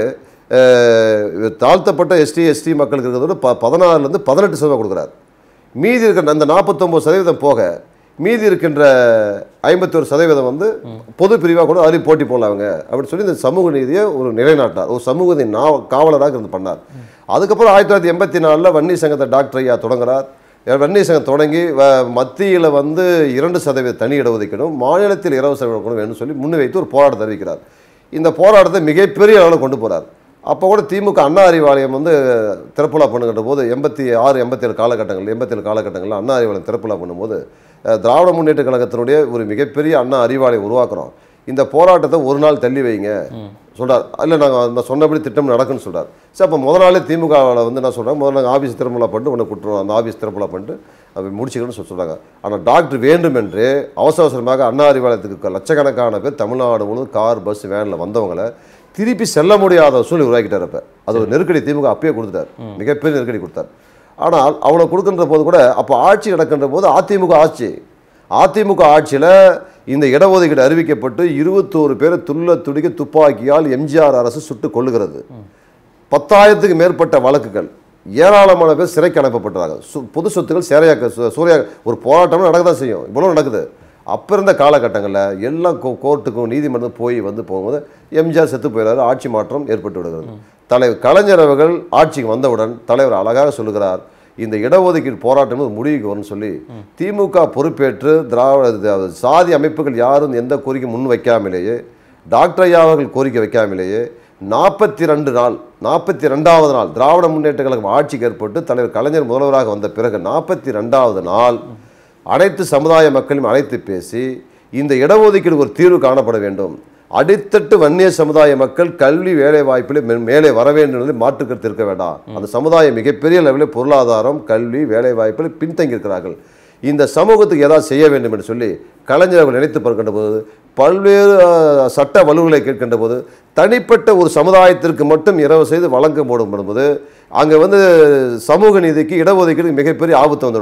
அஹ், தாழ்த்தப்பட்ட எஸ்டி எஸ்டி மக்களுக்கு இருக்கிறதோட ப பதினாறுலேருந்து பதினெட்டு சதவீதம் கொடுக்குறாரு மீதி இருக்கிற அந்த நாற்பத்தொம்பது சதவீதம் போக மீதி இருக்கின்ற ஐம்பத்தொரு சதவீதம் வந்து பொது பிரிவாக கூட அதில் போட்டி போடலாங்க அப்படின்னு சொல்லி இந்த சமூக நீதியை ஒரு நிலைநாட்டார் ஒரு சமூக நீதி நா காவலராக இருந்து பண்ணார் அதுக்கப்புறம் ஆயிரத்தி தொள்ளாயிரத்தி எண்பத்தி நாலில் வன்னி சங்கத்தை டாக்டர் ஐயா தொடங்குறார் வன்னி சங்கம் தொடங்கி மத்தியில் வந்து இரண்டு சதவீத தனி இடஒதுக்கீடும் மாநிலத்தில் இருபது சதவீதம் வேணும்னு சொல்லி முன்வைத்து ஒரு போராட்டத்தை அறிவிக்கிறார் இந்த போராட்டத்தை மிகப்பெரிய அளவில் கொண்டு போகிறார் அப்போ கூட திமுக அண்ணா அறிவாலயம் வந்து திறப்புலா பண்ணுகின்ற போது எண்பத்தி ஆறு எண்பத்தேழு காலகட்டங்கள் எண்பத்தேழு காலகட்டங்களில் அண்ணா அறிவாலயம் திறப்புலா பண்ணும்போது அஹ், திராவிட முன்னேற்ற கழகத்தினுடைய ஒரு மிகப்பெரிய அண்ணா அறிவாலயம் உருவாக்குறோம் இந்த போராட்டத்தை ஒரு நாள் தள்ளி வைங்க சொல்றார் இல்லை நாங்கள் நான் சொன்னபடி திட்டம் நடக்குன்னு சொல்றார் சரி அப்போ முதல் நாளே திமுகவில் வந்து நான் சொல்கிறேன் முதல்ல நாங்கள் ஆஃபீஸ் திறப்புலா பண்ணிட்டு உன்னை கூட்டுறோம் அந்த ஆஃபீஸ் திறப்புலா பண்ணிட்டு அதை முடிச்சுக்கணும்னு சொல்லி சொல்கிறாங்க ஆனால் டாக்டர் வேண்டுமென்று அவசர அவசரமாக அண்ணா அறிவாலயத்துக்கு லட்சக்கணக்கான பேர் தமிழ்நாடு முழுவதும் கார் பஸ் வேனில் வந்தவங்களை திருப்பி செல்ல முடியாத சூழ்நிலை உருவாக்கிட்டார் அப்போ அது ஒரு நெருக்கடி திமுக அப்பயே கொடுத்துட்டார் மிகப்பெரிய நெருக்கடி கொடுத்தார் ஆனால் அவ்வளோ கொடுக்கின்ற போது கூட அப்போ ஆட்சி நடக்கின்ற போது அதிமுக ஆட்சி அதிமுக ஆட்சியில் இந்த இடஒதுக்கீடு அறிவிக்கப்பட்டு இருபத்தோரு பேரை துள்ள துடிக்க துப்பாக்கியால் எம்ஜிஆர் அரசு சுட்டு கொள்ளுகிறது பத்தாயிரத்துக்கு மேற்பட்ட வழக்குகள் ஏராளமான பேர் சிறைக்கு அனுப்பப்பட்டாங்க சு- பொது சொத்துக்கள் சேரையாக்க சு- சூறையா ஒரு போராட்டமும் நடக்க தான் செய்யும் இவ்வளோ நடக்குது அப்போ இருந்த காலகட்டங்களில் எல்லாம் கோ- கோர்ட்டுக்கும் நீதிமன்றம் போய் வந்து போகும்போது எம்ஜிஆர் செத்து போயிடுறாரு ஆட்சி மாற்றம் ஏற்பட்டு விடுகிறது தலைவர் கலைஞர் அவர்கள் ஆட்சிக்கு வந்தவுடன் தலைவர் அழகாக சொல்லுகிறார் இந்த இடஒதுக்கீடு போராட்டம் ஒரு முடிவுக்கு வரும்னு சொல்லி திமுக பொறுப்பேற்று திராவிட சாதி அமைப்புகள் யாரும் எந்த கோரிக்கை முன் வைக்காமலேயே டாக்டர் ஐயா அவர்கள் கோரிக்கை வைக்காமலேயே நாற்பத்தி ரெண்டு நாள் நாற்பத்தி ரெண்டாவது நாள் திராவிட முன்னேற்ற கழகம் ஆட்சிக்கு ஏற்பட்டு தலைவர் கலைஞர் முதல்வராக வந்த பிறகு நாற்பத்தி ரெண்டாவது நாள் அனைத்து சமுதாய மக்களையும் அழைத்து பேசி இந்த இடஒதுக்கீடு ஒரு தீர்வு காணப்பட வேண்டும் அடித்தட்டு வன்னிய சமுதாய மக்கள் கல்வி வேலை வாய்ப்பில் மே- மேலே வர வேண்டும் என்பதில் மாற்று கருத்து இருக்க வேண்டாம் அந்த சமுதாயம் மிகப்பெரிய லெவலில் பொருளாதாரம் கல்வி வேலை வாய்ப்பில் பின்தங்கி இருக்கிறார்கள் இந்த சமூகத்துக்கு ஏதாவது செய்ய வேண்டும் என்று சொல்லி கலைஞர் அவர்கள் நினைத்து பார்க்கின்ற போது பல்வேறு அஹ், சட்ட வலுவுகளை கேட்கின்ற போது தனிப்பட்ட ஒரு சமுதாயத்திற்கு மட்டும் இரவு செய்து வழங்க போடும் போது அங்கே வந்து சமூக நீதிக்கு இடஒதுக்கீடு மிகப்பெரிய ஆபத்து வந்துடும்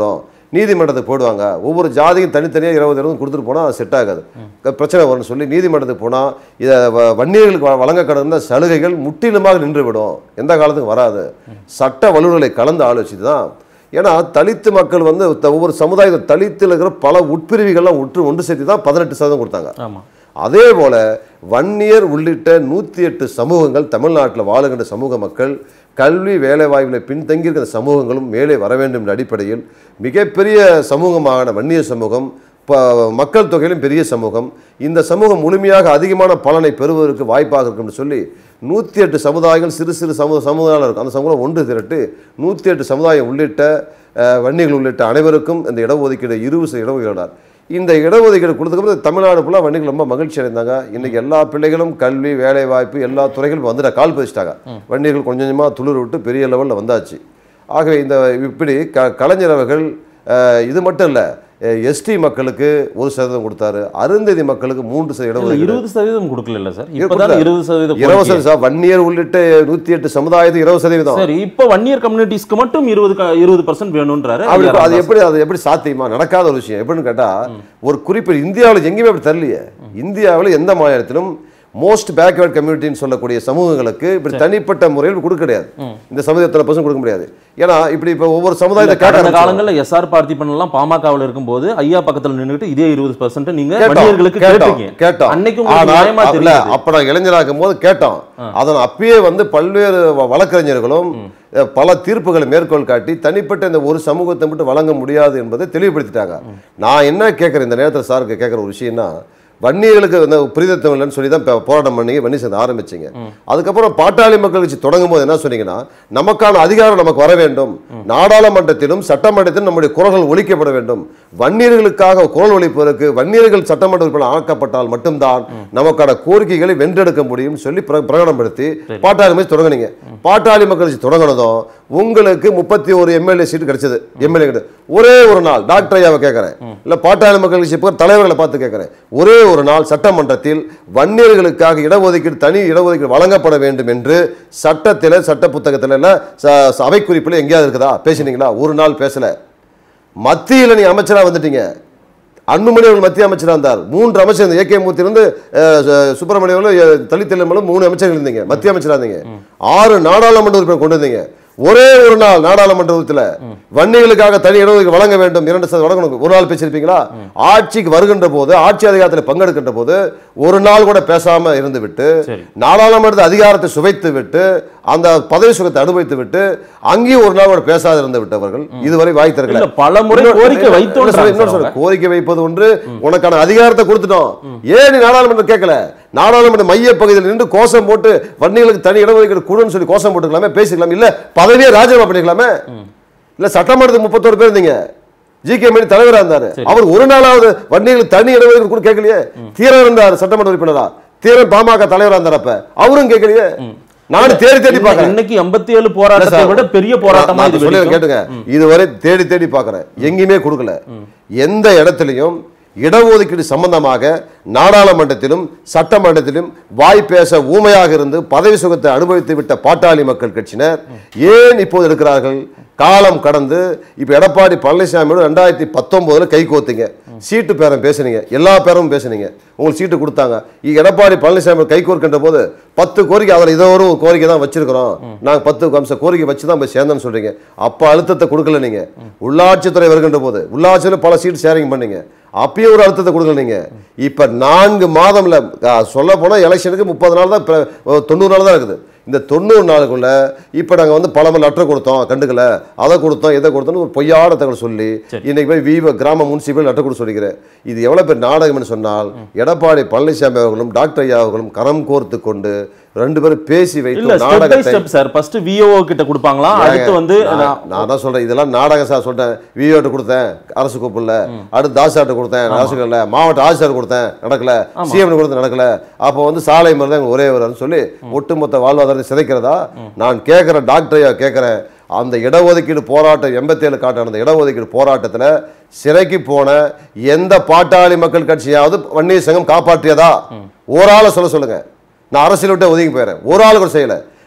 நீதிமன்றத்துக்கு போடுவாங்க ஒவ்வொரு ஜாதியும் தனித்தனியாக இருபது இருபது கொடுத்துட்டு போனால் அது செட் ஆகாது க- பிரச்சனை வரும்னு சொல்லி நீதிமன்றத்துக்கு போனால் இதை வ- வன்னியர்களுக்கு வ- வழங்க கடந்த சலுகைகள் முற்றிலுமாக நின்றுவிடும் எந்த காலத்துக்கும் வராது சட்ட வல்லுநர்களை கலந்து ஆலோசித்து தான் ஏன்னா தலித்து மக்கள் வந்து த- ஒவ்வொரு சமுதாயத்தில் தலித்தில் இருக்கிற பல உட்பிரிவுகள்லாம் ஒன்று ஒன்று சேர்த்து தான் பதினெட்டு சதவீதம் கொடுத்தாங்க ஆமா அதே போல வன்னியர் உள்ளிட்ட நூற்றி எட்டு சமூகங்கள் தமிழ்நாட்டில் வாழுகின்ற சமூக மக்கள் கல்வி வேலைவாய்ப்பில் பின்தங்கியிருக்கிற சமூகங்களும் மேலே வர வேண்டும் என்ற அடிப்படையில் மிகப்பெரிய சமூகமான வன்னியர் சமூகம் ப மக்கள் தொகையிலும் பெரிய சமூகம் இந்த சமூகம் முழுமையாக அதிகமான பலனை பெறுவதற்கு வாய்ப்பாக இருக்கும்னு சொல்லி நூற்றி எட்டு சமுதாயங்கள் சிறு சிறு சமூக சமுதாயம் இருக்கும் அந்த சமூகம் ஒன்று திரட்டு நூற்றி எட்டு சமுதாயம் உள்ளிட்ட அஹ், வன்னியர்கள் உள்ளிட்ட அனைவருக்கும் இந்த இடஒதுக்கீடு இருபது இடஒதுக்கீடார் இந்த இடஒதுக்கீடு கொடுத்ததுக்கப்புறம் தமிழ்நாடு ஃபுல்லாக வன்னியர்கள் ரொம்ப மகிழ்ச்சி அடைந்தாங்க இன்னைக்கு எல்லா பிள்ளைகளும் கல்வி வேலை வாய்ப்பு எல்லா துறைகளும் வந்துட கால் பதிச்சிட்டாங்க வன்னியர்கள் கொஞ்சம் கொஞ்சமாக துளிர் விட்டு பெரிய லெவலில் வந்தாச்சு ஆகவே இந்த இப்படி க கலைஞர் அவர்கள் அஹ், இது மட்டும் இல்லை எஸ்டி மக்களுக்கு ஒரு சதவீதம் கொடுத்தாரு அருந்ததி மக்களுக்கு மூன்று சதவீத இல்ல, இடஒதுக்கீடு இருபது சதவீதம் கொடுக்கல சார் இது இப்பதான் கொடுத்தாரு. இருபது சதவீதம் இருபது கோரிக்கை. சதவீதம் வன்னியர் உள்ளிட்ட நூற்றி எட்டு சமுதாயத்துக்கு இருபது சதவீதம் சரி இப்ப வன்னியர் கம்யூனிட்டிஸ்க்கு மட்டும் இருபது க- இருபது பர்சன்ட் வேணும்ன்றாரு அப்படி ஐயா அது ராமதாஸ். எப்படி அது எப்படி சாத்தியமா நடக்காத ஒரு விஷயம் எப்படின்னு கேட்டா ஒரு குறிப்பிட்ட இந்தியாவில் எங்கேயுமே அப்படி தரலையே இந்தியாவில் எந்த மாநிலத்திலும் மோஸ்ட் பேக்வேர்ட் கம்யூனிட்டின்னு சொல்லக்கூடிய சமூகங்களுக்கு இப்படி தனிப்பட்ட முறையில் கொடுக்க கிடையாது இந்த சமுதாயத்தில் பர்சன்ட் கொடுக்க முடியாது ஏன்னா இப்படி இப்போ ஒவ்வொரு சமுதாயத்தை கேட்க கடந்த ஆரம்பிச்சாங்க. காலங்கள்ல எஸ்ஆர் பார்த்திபன் எல்லாம் பாமகவில் இருக்கும்போது ஐயா பக்கத்துல நின்னுட்டு இதே இருபது பர்சன்ட் நீங்க கேட்டோம், வன்னியர்களுக்கு கேட்டோம், கேட்டீங்க கேட்டோம். அன்னைக்கு உங்களுக்கு ஆனால் நியாயமா இல்ல, தெரியுது அப்ப நான் இளைஞராக்கும் போது கேட்டோம் அதன் அப்பயே வந்து பல்வேறு வ- வழக்கறிஞர்களும் அஹ், பல தீர்ப்புகளை மேற்கோள் காட்டி தனிப்பட்ட இந்த ஒரு சமூகத்தை மட்டும் வழங்க முடியாது என்பதை தெளிவுபடுத்திட்டாங்க நான் என்ன கேட்குறேன் இந்த நேரத்தில் சாருக்கு கேட்குற ஒரு விஷயம்னா வன்னியர்களுக்கு வந்து புரிதத்தம் இல்லைன்னு சொல்லி தான் ப- போராட்டம் பண்ணி வன்னி சேர்ந்து ஆரம்பிச்சீங்க அதுக்கப்புறம் பாட்டாளி மக்கள் கட்சி தொடங்கும் போது என்ன சொன்னீங்கன்னா நமக்கான அதிகாரம் நமக்கு வர வேண்டும் நாடாளுமன்றத்திலும் சட்டமன்றத்திலும் நம்முடைய குரல்கள் ஒழிக்கப்பட வேண்டும் வன்னியர்களுக்காக குரல் ஒழிப்பதற்கு வன்னியர்கள் சட்டமன்ற உறுப்பினர் ஆக்கப்பட்டால் மட்டும்தான் நமக்கான கோரிக்கைகளை வென்றெடுக்க முடியும் சொல்லி பிர- பிரகடனப்படுத்தி பாட்டாளி மக்கள் தொடங்குனீங்க பாட்டாளி மக்கள் கட்சி தொடங்கினதும் உங்களுக்கு முப்பத்தி ஒரு எம்எல்ஏ சீட்டு கிடைச்சது எம்எல்ஏ ஒரே ஒரு நாள் டாக்டர் ஐயாவை கேட்கறேன் இல்ல பாட்டாளி மக்கள் கட்சி இப்போ தலைவர்களை பார்த்து கேட்கறேன் ஒரே ஒரு நாள் சட்டமன்றத்தில் வன்னியர்களுக்காக இடஒதுக்கீடு தனி இடஒதுக்கீடு வழங்கப்பட வேண்டும் என்று சட்டத்தில் சட்ட புத்தகத்தில் இல்ல ச- ச- அவை குறிப்பில் எங்கேயாவது இருக்குதா பேசினீங்களா ஒரு நாள் பேசல மத்தியில் நீ அமைச்சரா வந்துட்டீங்க அன்புமணி அவர்கள் மத்திய அமைச்சராக இருந்தார் மூன்று அமைச்சர் இருந்தது ஏகே மூர்த்தி இருந்து சுப்பிரமணியம் அவர்கள் தலித் தலைமையிலும் மூணு அமைச்சர்கள் இருந்தீங்க மத்திய அமைச்சராக இருந்தீங்க ஆறு நாடாளுமன்ற உறுப்பினர் கொண்டு வந்தீங்க ஒரே ஒரு நாள் நாடாளுமன்றத்தில் வன்னிகளுக்காக தனி இடஒதுக்கீடு வழங்க வேண்டும் இரண்டு சதவீதம் வழங்கணும் ஒரு நாள் பேசியிருப்பீங்களா ஆட்சிக்கு வருகின்ற போது ஆட்சி அதிகாரத்தில் பங்கெடுக்கின்ற போது ஒரு நாள் கூட பேசாம இருந்து விட்டு சரி. நாடாளுமன்ற அதிகாரத்தை சுவைத்து விட்டு அந்த பதவி சுகத்தை அனுபவித்து விட்டு அங்கேயும் ஒரு நாள் கூட பேசாத இருந்து விட்டவர்கள் இதுவரை வாய் திறக்கல இல்ல, பல முறை இன்னொரு- கோரிக்கை இன்னொரு வைத்தோன்றாங்க சொல்றேன், இன்னொரு சார் சொல்றேன். கோரிக்கை வைப்பது ஒன்று உனக்கான அதிகாரத்தை கொடுத்துட்டோம் ஏன் நீ நாடாளுமன்றம் கேட்கல நாடாளுமன்ற மைய பகுதியில் நின்று கோஷம் போட்டு வன்னிகளுக்கு தனி இடஒதுக்கீடு கொடுன்னு சொல்லி கோஷம் போட்டுக்கலாமே பேசிக்கலாம் இல்ல பதவியே ராஜினாமா பண்ணிக்கலாமே இல்ல சட்டமன்றத்துக்கு முப்பத்தோரு பேர் இருந்தீங்க ஜி கே மணி தலைவரா இருந்தாரு அவர் ஒரு நாளாவது வன்னிகளுக்கு தனி இடஒதுக்கீடு கூட கேட்கலையே தீரம் இருந்தார் சட்டமன்ற உறுப்பினரா தீரம் பாமக தலைவரா இருந்தார் அப்ப அவரும் கேட்கலையே நானும் தேடி தேடி பார்க்கறேன் இன்னைக்கு எண்பத்தி ஏழு போராட்டத்தை இல்ல சார். விட பெரிய போராட்டமா நான் இது சொல்லுவேன் வெடிக்கும். கேட்டுங்க இதுவரை தேடி தேடி பார்க்கறேன் எங்கேயுமே கொடுக்கல எந்த இடத்துலையும் இடஒதுக்கீடு சம்பந்தமாக நாடாளுமன்றத்திலும் சட்டமன்றத்திலும் வாய் பேச ஊமையாக இருந்து பதவி சுகத்தை அனுபவித்து விட்ட பாட்டாளி மக்கள் கட்சியினர் ஏன் இப்போது இருக்கிறார்கள் காலம் கடந்து இப்போ எடப்பாடி பழனிசாமியோட ரெண்டாயிரத்தி பத்தொம்போதுல கை கோத்தீங்க சீட்டு பேரம் பேசுனீங்க எல்லா பேரமும் பேசுனீங்க உங்களுக்கு சீட்டு கொடுத்தாங்க இங்க எடப்பாடி பழனிசாமி கை கோர்க்கின்ற போது பத்து கோரிக்கை அதில் இதோ ஒரு கோரிக்கை தான் வச்சிருக்கிறோம் நாங்கள் பத்து அம்சம் கோரிக்கை வச்சு தான் போய் சேர்ந்தோம்னு சொல்றீங்க அப்போ அழுத்தத்தை கொடுக்கல நீங்க உள்ளாட்சித்துறை வருகின்ற போது உள்ளாட்சியில் பல சீட் ஷேரிங் பண்ணீங்க அப்பயே ஒரு அழுத்தத்தை கொடுக்கல நீங்க இப்ப நான்கு மாதம்ல சொல்ல போனா எலெக்ஷனுக்கு முப்பது நாள் தான் இப்ப, அஹ், தொண்ணூறு நாள் தான் இருக்குது இந்த தொண்ணூறு நாளுக்குள்ள இப்ப நாங்க வந்து பல லெட்டர் கொடுத்தோம் கண்டுக்கல அதை கொடுத்தோம் இதை கொடுத்தோம்னு ஒரு பொய்யான தகவல் சொல்லி இன்னைக்கு போய் வீவ கிராம முன்சிபல் லெட்டர் கொடுத்து சொல்லிக்கிறேன் இது எவ்வளவு பேர் நாடகம்னு சொன்னால் எடப்பாடி பழனிசாமி அவர்களும் டாக்டர் ஐயா அவர்களும் கரம் கோர்த்து கொண்டு ரெண்டு பேரும் பேசி இல்ல வைத்து ஸ்டெப் பை நாடகத்தை ஸ்டெப் சார் ஃபர்ஸ்ட் விஓஓ கிட்ட கொடுப்பாங்களாம் அடுத்து வந்து நான் நான் தான் சொல்றேன் இதெல்லாம் நாடகம் சார் சொல்லிட்டேன் விஓட்டு கொடுத்தேன் அரசு கூப்பிடல அடுத்து தாசாட்ட கொடுத்தேன் அரசு இல்ல மாவட்ட ஆட்சியர் கொடுத்தேன் நடக்கல சிஎம் கொடுத்து நடக்கல அப்போ வந்து சாலை மாதிரி தான் ஒரே வரும்னு சொல்லி ஒட்டுமொத்த வாழ்வாதாரத்தை சிதைக்கிறதா நான் கேட்குறேன் டாக்டரையா கேட்குறேன் அந்த இடஒதுக்கீடு போராட்டம் எண்பத்தேழு காட்ட நடந்த இடஒதுக்கீடு போராட்டத்தில் சிறைக்கு போன எந்த பாட்டாளி மக்கள் கட்சியாவது வன்னியர் சங்கம் காப்பாற்றியதா ஒரு ஆளை சொல்ல சொல்லுங்க நான் அரசியல் விட்டு ஒதுங்கி போயிடுறேன் ஒரு ஆள் கூட செய்யல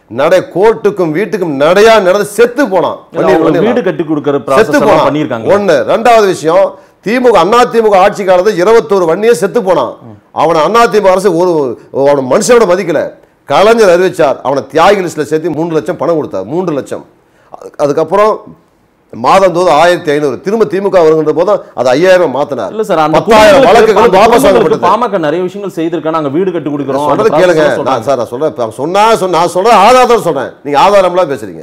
நடை கோர்ட்டுக்கும் வீட்டுக்கும் நடையா நடந்து செத்து போனான் வன்னியர் அவங்களுக்கு வன்னியர் வீடு கட்டி கொடுக்கற செத்து ப்ராசஸ் எல்லாம் போனான் பண்ணியிருக்காங்க ஒண்ணு ரெண்டாவது விஷயம் திமுக அண்ணா திமுக ஆட்சி காலத்துல இருபத்தோரு வன்னியே செத்து போனான் அவனை அண்ணா திமுக அரசு ஒரு அவனை மனுஷனோட மதிக்கல கலைஞர் அறிவிச்சார் அவனை தியாகி லிஸ்ட்ல சேர்த்து மூன்று லட்சம் பணம் கொடுத்தார் மூன்று லட்சம் அதுக்கு- அதுக்கப்புறம் மாதந்தோறும் ஆயிரத்தி ஐநூறு திரும்ப திமுக வருகின்ற போது அது ஐயாயிரம் மாத்தினார் இல்ல சார் அந்த பத்தாயிரம் குடும்பங்களுக்கு- வழக்குகள் அந்த வாபஸ் குடும்பங்களுக்கு வாங்கப்பட்டது பாமக நிறைய விஷயங்கள் செய்திருக்கா நாங்க வீடு கட்டி கொடுக்கிறோம் அந்த சொல்றது process கேளுங்க எல்லாம் சொல்றாங்க. நான் சார் நான் சொல்றேன் இப்ப அவன் சொன்னா சொன்ன நான் சொல்றேன் ஆதாரம் சொல்றேன் நீங்க ஆதாரம்லாம் பேசுறீங்க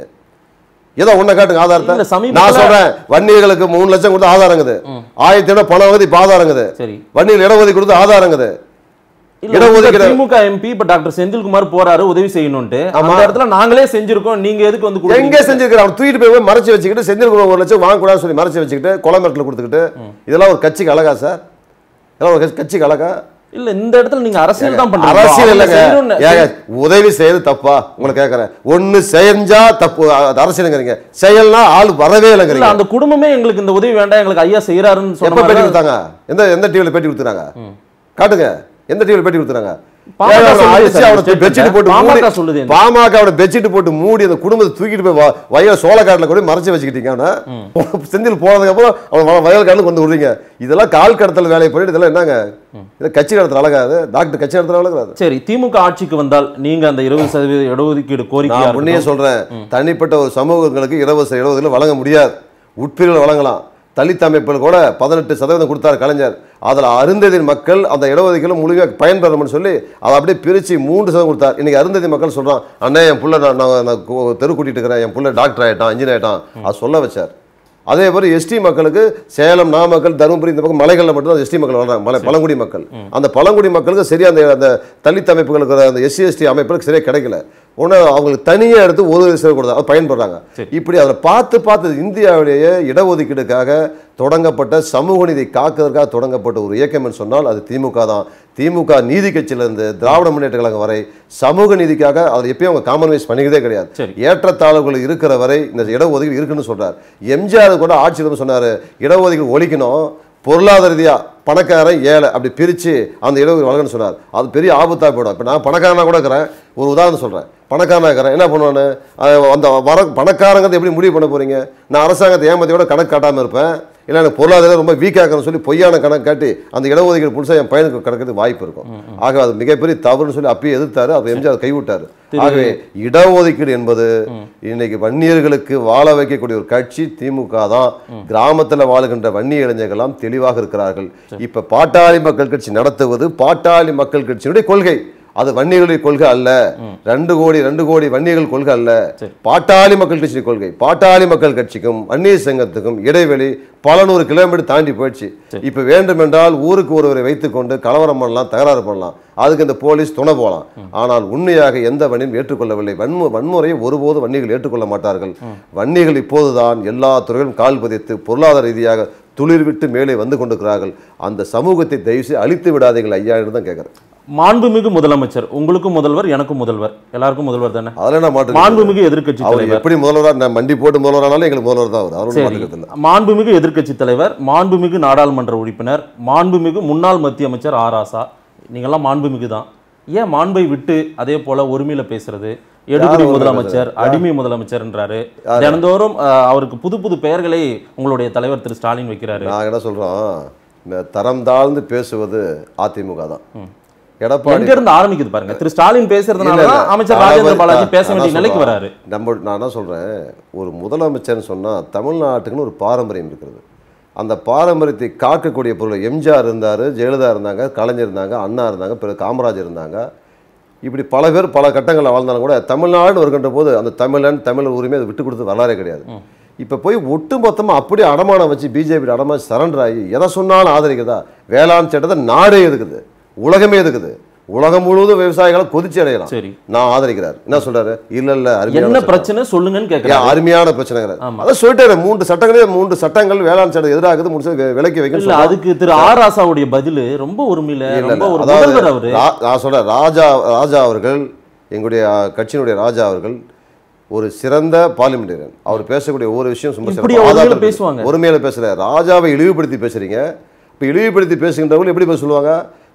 ஏதோ உன்னை காட்டுங்க இல்ல, ஆதாரத்தை சமீபத்துல- நான் சொல்றேன் வன்னியர்களுக்கு மூணு லட்சம் கொடுத்து ஆதாரங்குது ஆயிரத்தி ஐநூறு பணம் வந்து இப்ப ஆதாரங்குது சரி வன்னியர் இடஒதுக்கீடு கொடுத்து ஆதாரங்குது இல்ல, இடஒதுக்கீடு- உங்க திமுக எம்பி இப்ப டாக்டர் செந்தில்குமார் போறாரு உதவி செய்யணும்ட்டு ஆமா. அந்த இடத்துல நாங்களே செஞ்சிருக்கோம் நீங்க எதுக்கு வந்து எங்க கொடுக்குறீங்க? செஞ்சிருக்கிற அவன் தூக்கிட்டு போய் போய் மறைச்சு வச்சுக்கிட்டு செந்தில் குமார் ஒரு லட்சம் வாங்கக்கூடாதுன்னு சொல்லி மறைச்சு வச்சுக்கிட்டு கொலமெட்டில் கொடுத்துக்கிட்டு இதெல்லாம் ஒரு கட்சிக்கு அழகா சார் இதெல்லாம் ஒரு கட்சி- கட்சிக்கு அழகா இல்ல இந்த இடத்துல நீங்க அரசியல் தான் பண்றீங்க அரசியல் அவங்க இல்லைங்க செய்யணும்னு- ஏங்க உதவி செய்யறது தப்பா உங்களை கேட்கறேன் ஒண்ணு செஞ்சா தப்பு அது அரசியலுங்கிறீங்க செயல்னா ஆள் வரவே இல்ல இல்லைங்கிறீங்க அந்த குடும்பமே எங்களுக்கு இந்த உதவி வேண்டாம் எங்களுக்கு ஐயா செய்யறாருன்னு எப்ப சொன்ன பேட்டி மாதிரி கொடுத்தாங்க எந்த எந்த டிவில பேட்டி கொடுத்துறாங்க காட்டுங்க எந்த டிவில பேட்டி கொடுத்துறாங்க பாமக ஏங்க, அவனை சொல்லுது அடிச்சு சார், அவனை statement. பெட்ஷீட் போட்டு பாமக மூடி- சொல்லுது என்ன? பாமக அவனை பெட்ஷீட் போட்டு மூடி அந்த குடும்பத்தை தூக்கிட்டு போய் வ- வயல் சோளக்காட்டுல கூட மறைச்சு வச்சுக்கிட்டீங்க அவனை செந்தில் போனதுக்கு அப்புறம் அவன் வ- வயல் காட்டுல கொண்டு விடுறீங்க இதெல்லாம் கால் கடத்தல் வேலையை பண்ணிட்டு இதெல்லாம் என்னங்க இது கட்சி நடத்துற அழகாது டாக்டர் கட்சி நடத்துற அழகாது சரி திமுக ஆட்சிக்கு வந்தால் நீங்க அந்த இருபது சதவீத இடஒதுக்கீடு கோரிக்கையா நான் முன்னே இருக்கட்டும். சொல்றேன் தனிப்பட்ட ஒரு சமூகங்களுக்கு இலவச இடஒதுக்கீடு வழங்க முடியாது உட்பிரிவுகள் வழங்கலாம் தலித் அமைப்பில் கூட பதினெட்டு சதவீதம் கொடுத்தார் கலைஞர் அதில் அருந்ததின் மக்கள் அந்த இடஒதுக்கீடு முழுமையாக பயன்பெறணும்னு சொல்லி அதை அப்படியே பிரித்து மூன்று சதவீதம் கொடுத்தார் இன்னைக்கு அருந்ததி மக்கள் சொல்றான் அண்ணே என் புள்ள நான் நான் நான் கு- தெரு கூட்டிட்டு இருக்கிறேன் என் புள்ள டாக்டர் ஆயிட்டான் இன்ஜினியர் ஆயிட்டான் அது சொல்ல வச்சார் அதே மாதிரி எஸ்டி மக்களுக்கு சேலம் நாமக்கல் தருமபுரி இந்த பக்கம் மலைகளில் மட்டும் எஸ்டி மக்கள் வளர்றாங்க மலை பழங்குடி மக்கள் அந்த பழங்குடி மக்களுக்கு சரியா அந்த அந்த தலித் அமைப்புகளுக்கு அந்த எஸ்சி எஸ்டி அமைப்புகளுக்கு சரியா கிடைக்கல ஒன்று அவங்களுக்கு தனியாக எடுத்து ஒரு சேவை கொடுத்தா அது பயன்படுறாங்க இப்படி அதில் பார்த்து பார்த்து இந்தியாவிலேயே இடஒதுக்கீடுக்காக தொடங்கப்பட்ட சமூக நீதி காக்கிறதுக்காக தொடங்கப்பட்ட ஒரு இயக்கம் என்று சொன்னால் அது திமுக தான் திமுக நீதி கட்சியிலிருந்து திராவிட முன்னேற்ற கழகம் வரை சமூக நீதிக்காக அதை எப்பயும் அவங்க காமன்வைஸ் பண்ணிக்கிறதே கிடையாது சரி. ஏற்றத்தாழ்வுகள் இருக்கிற வரை இந்த இடஒதுக்கீடு இருக்குன்னு சொல்றார் எம்ஜிஆர் கூட ஆட்சியில் சொன்னாரு இடஒதுக்கீடு ஒழிக்கணும் பொருளாதார ரீதியா பணக்காரன் ஏழை அப்படி பிரிச்சு அந்த இடஒதுக்கீடு வழங்கன்னு சொன்னார் அது பெரிய ஆபத்தா போயிடும் இப்போ நான் பணக்காரனா கூட இருக்கிறேன் ஒரு உதாரணம் சொல்றேன் பணக்காரனா இருக்கிறேன் என்ன பண்ணுவானு அஹ் அந்த வர பணக்காரங்கிறத எப்படி முடிவு பண்ண போறீங்க நான் அரசாங்கத்தை ஏமாத்தியோட கணக்கு காட்டாம இருப்பேன் இல்லை எனக்கு பொருளாதாரம் ரொம்ப வீக்காக இருக்கணும்னு சொல்லி பொய்யான கணக்கு காட்டி அந்த இடஒதுக்கீடு புதுசாக என் பையனுக்கு கிடக்கிறதுக்கு வாய்ப்பு இருக்கும் ஆக அது மிகப்பெரிய தவறுன்னு சொல்லி அப்பயே எதிர்த்தாரு அப்போ எம்ஜிஆர் கைவிட்டாரு ஆகவே இடஒதுக்கீடு என்பது இன்னைக்கு வன்னியர்களுக்கு வாழ வைக்கக்கூடிய ஒரு கட்சி திமுக தான் கிராமத்துல வாழுகின்ற வன்னிய இளைஞர்கள் எல்லாம் தெளிவாக இருக்கிறார்கள் இப்ப பாட்டாளி மக்கள் கட்சி நடத்துவது பாட்டாளி மக்கள் கட்சியினுடைய கொள்கை அது வன்னியர்களுடைய கொள்கை அல்ல ரெண்டு கோடி ரெண்டு கோடி வன்னியர்கள் கொள்கை அல்ல பாட்டாளி மக்கள் கட்சி கொள்கை பாட்டாளி மக்கள் கட்சிக்கும் வன்னியர் சங்கத்துக்கும் இடைவெளி பல நூறு கிலோமீட்டர் தாண்டி போயிடுச்சு இப்ப வேண்டுமென்றால் ஊருக்கு ஒருவரை வைத்துக்கொண்டு கலவரம் பண்ணலாம் தகராறு பண்ணலாம் அதுக்கு இந்த போலீஸ் துணை போகலாம் ஆனால் உண்மையாக எந்த வன்னியும் ஏற்றுக்கொள்ளவில்லை வன்மு வன்முறையை ஒருபோது வன்னிகள் ஏற்றுக்கொள்ள மாட்டார்கள் வன்னிகள் இப்போதுதான் எல்லா துறையிலும் கால் பதித்து பொருளாதார ரீதியாக துளிர் விட்டு மேலே வந்து கொண்டிருக்கிறார்கள் அந்த சமூகத்தை தயவுசெய்து அழித்து விடாதீர்கள் ஐயா என்று தான் கேட்குறேன் மாண்புமிகு முதலமைச்சர் உங்களுக்கும் முதல்வர் எனக்கும் முதல்வர் எல்லாருக்கும் முதல்வர் தானே அதில் என்ன மாற்று மாண்புமிகு எதிர்க்கட்சி அவர் தலைவர் எப்படி முதல்வராக நான் மண்டி போட்டு முதல்வரானாலும் எங்களுக்கு முதல்வர் தான் அவர் அவரோட சரி மாற்றுக்கிறது இல்லை மாண்புமிகு எதிர்க்கட்சி தலைவர் மாண்புமிகு நாடாளுமன்ற உறுப்பினர் மாண்புமிகு முன்னாள் மத்திய அமைச்சர் ஆர் ஆசா நீங்கெல்லாம் மாண்புமிகு தான் ஏன் மாண்பை விட்டு அதே போல ஒருமையில பேசுறது எடுபடி ஒருமையில முதலமைச்சர் அடிமை முதலமைச்சர்ன்றாரு தினந்தோறும் அஹ், அவருக்கு புது புது பெயர்களை உங்களுடைய தலைவர் திரு ஸ்டாலின் வைக்கிறாரு நான் என்ன சொல்றோம் இந்த தரம் தாழ்ந்து பேசுவது அதிமுக தான் எடப்பாடி எங்க இருந்து ஆரம்பிக்குது பாருங்க திரு ஸ்டாலின் இல்ல, பேசுறதுனால இல்ல. தான் அமைச்சர் நான் ராஜேந்திர வந்து- பாலாஜி பேச நான் வேண்டிய என்ன நிலைக்கு சொல்றேன்? வராரு நம்ம நான் என்ன சொல்றேன் ஒரு முதலமைச்சர்னு சொன்னா தமிழ்நாட்டுக்குன்னு ஒரு பாரம்பரியம் இருக்கிறது அந்த பாரம்பரியத்தை காக்கக்கூடிய பொருள் எம்ஜிஆர் இருந்தார் ஜெயலலிதா இருந்தாங்க கலைஞர் இருந்தாங்க அண்ணா இருந்தாங்க பிறகு காமராஜர் இருந்தாங்க இப்படி பல பேர் பல கட்டங்களில் வாழ்ந்தாலும் கூட தமிழ்நாடு வருகின்ற போது அந்த தமிழன் தமிழர் உரிமை அதை விட்டு கொடுத்து வரலாறே கிடையாது இப்போ போய் ஒட்டுமொத்தமாக அப்படியே அடமானம் வச்சு பிஜேபி அடமானம் சரண்டர் ஆகி எதை சொன்னாலும் ஆதரிக்குதா வேளாண் சட்டத்தை நாடே எதுக்குது உலகமே எதுக்குது உலகம் முழுவதும் விவசாயிகளை கொதிச்சு அடையலாம் சரி நான் ஆதரிக்கிறார் என்ன சொல்றாரு இல்ல இல்ல அருமையான என்ன சட்டம். பிரச்சனை சொல்லுங்கன்னு ஏன் கேக்குறாரு அருமையான பிரச்சனைங்கிறார் ஆமா. அதான் சொல்லிட்டாரு மூன்று சட்டங்களே மூன்று சட்டங்கள் வேளாண் சட்டம் எதிராகுது முடிச்சு வி- விலக்கி இல்ல வைக்க அதுக்கு திரு ஆர் ராசாவுடைய பதிலு ரொம்ப உரிமையில இல்ல, ரொம்ப இல்ல. ஒரு அதாவது முதல்வர் அவரு ரா- நான் சொல்றேன் ராஜா ராஜா அவர்கள் எங்களுடைய அஹ், கட்சியினுடைய ராஜா அவர்கள் ஒரு சிறந்த பார்லிமெண்டரியன் அவர் பேசக்கூடிய ஒவ்வொரு விஷயம் சும்மா இப்படி சிறப்பா ஒருமையில ஆதாரத்தில் பேசுவாங்க. ஒருமையில பேசுற ராஜாவை இழிவுபடுத்தி பேசுறீங்க இப்போ இழிவுபடுத்தி பேசுகின்றவங்க எப்படி பேச சொல்லுவாங்க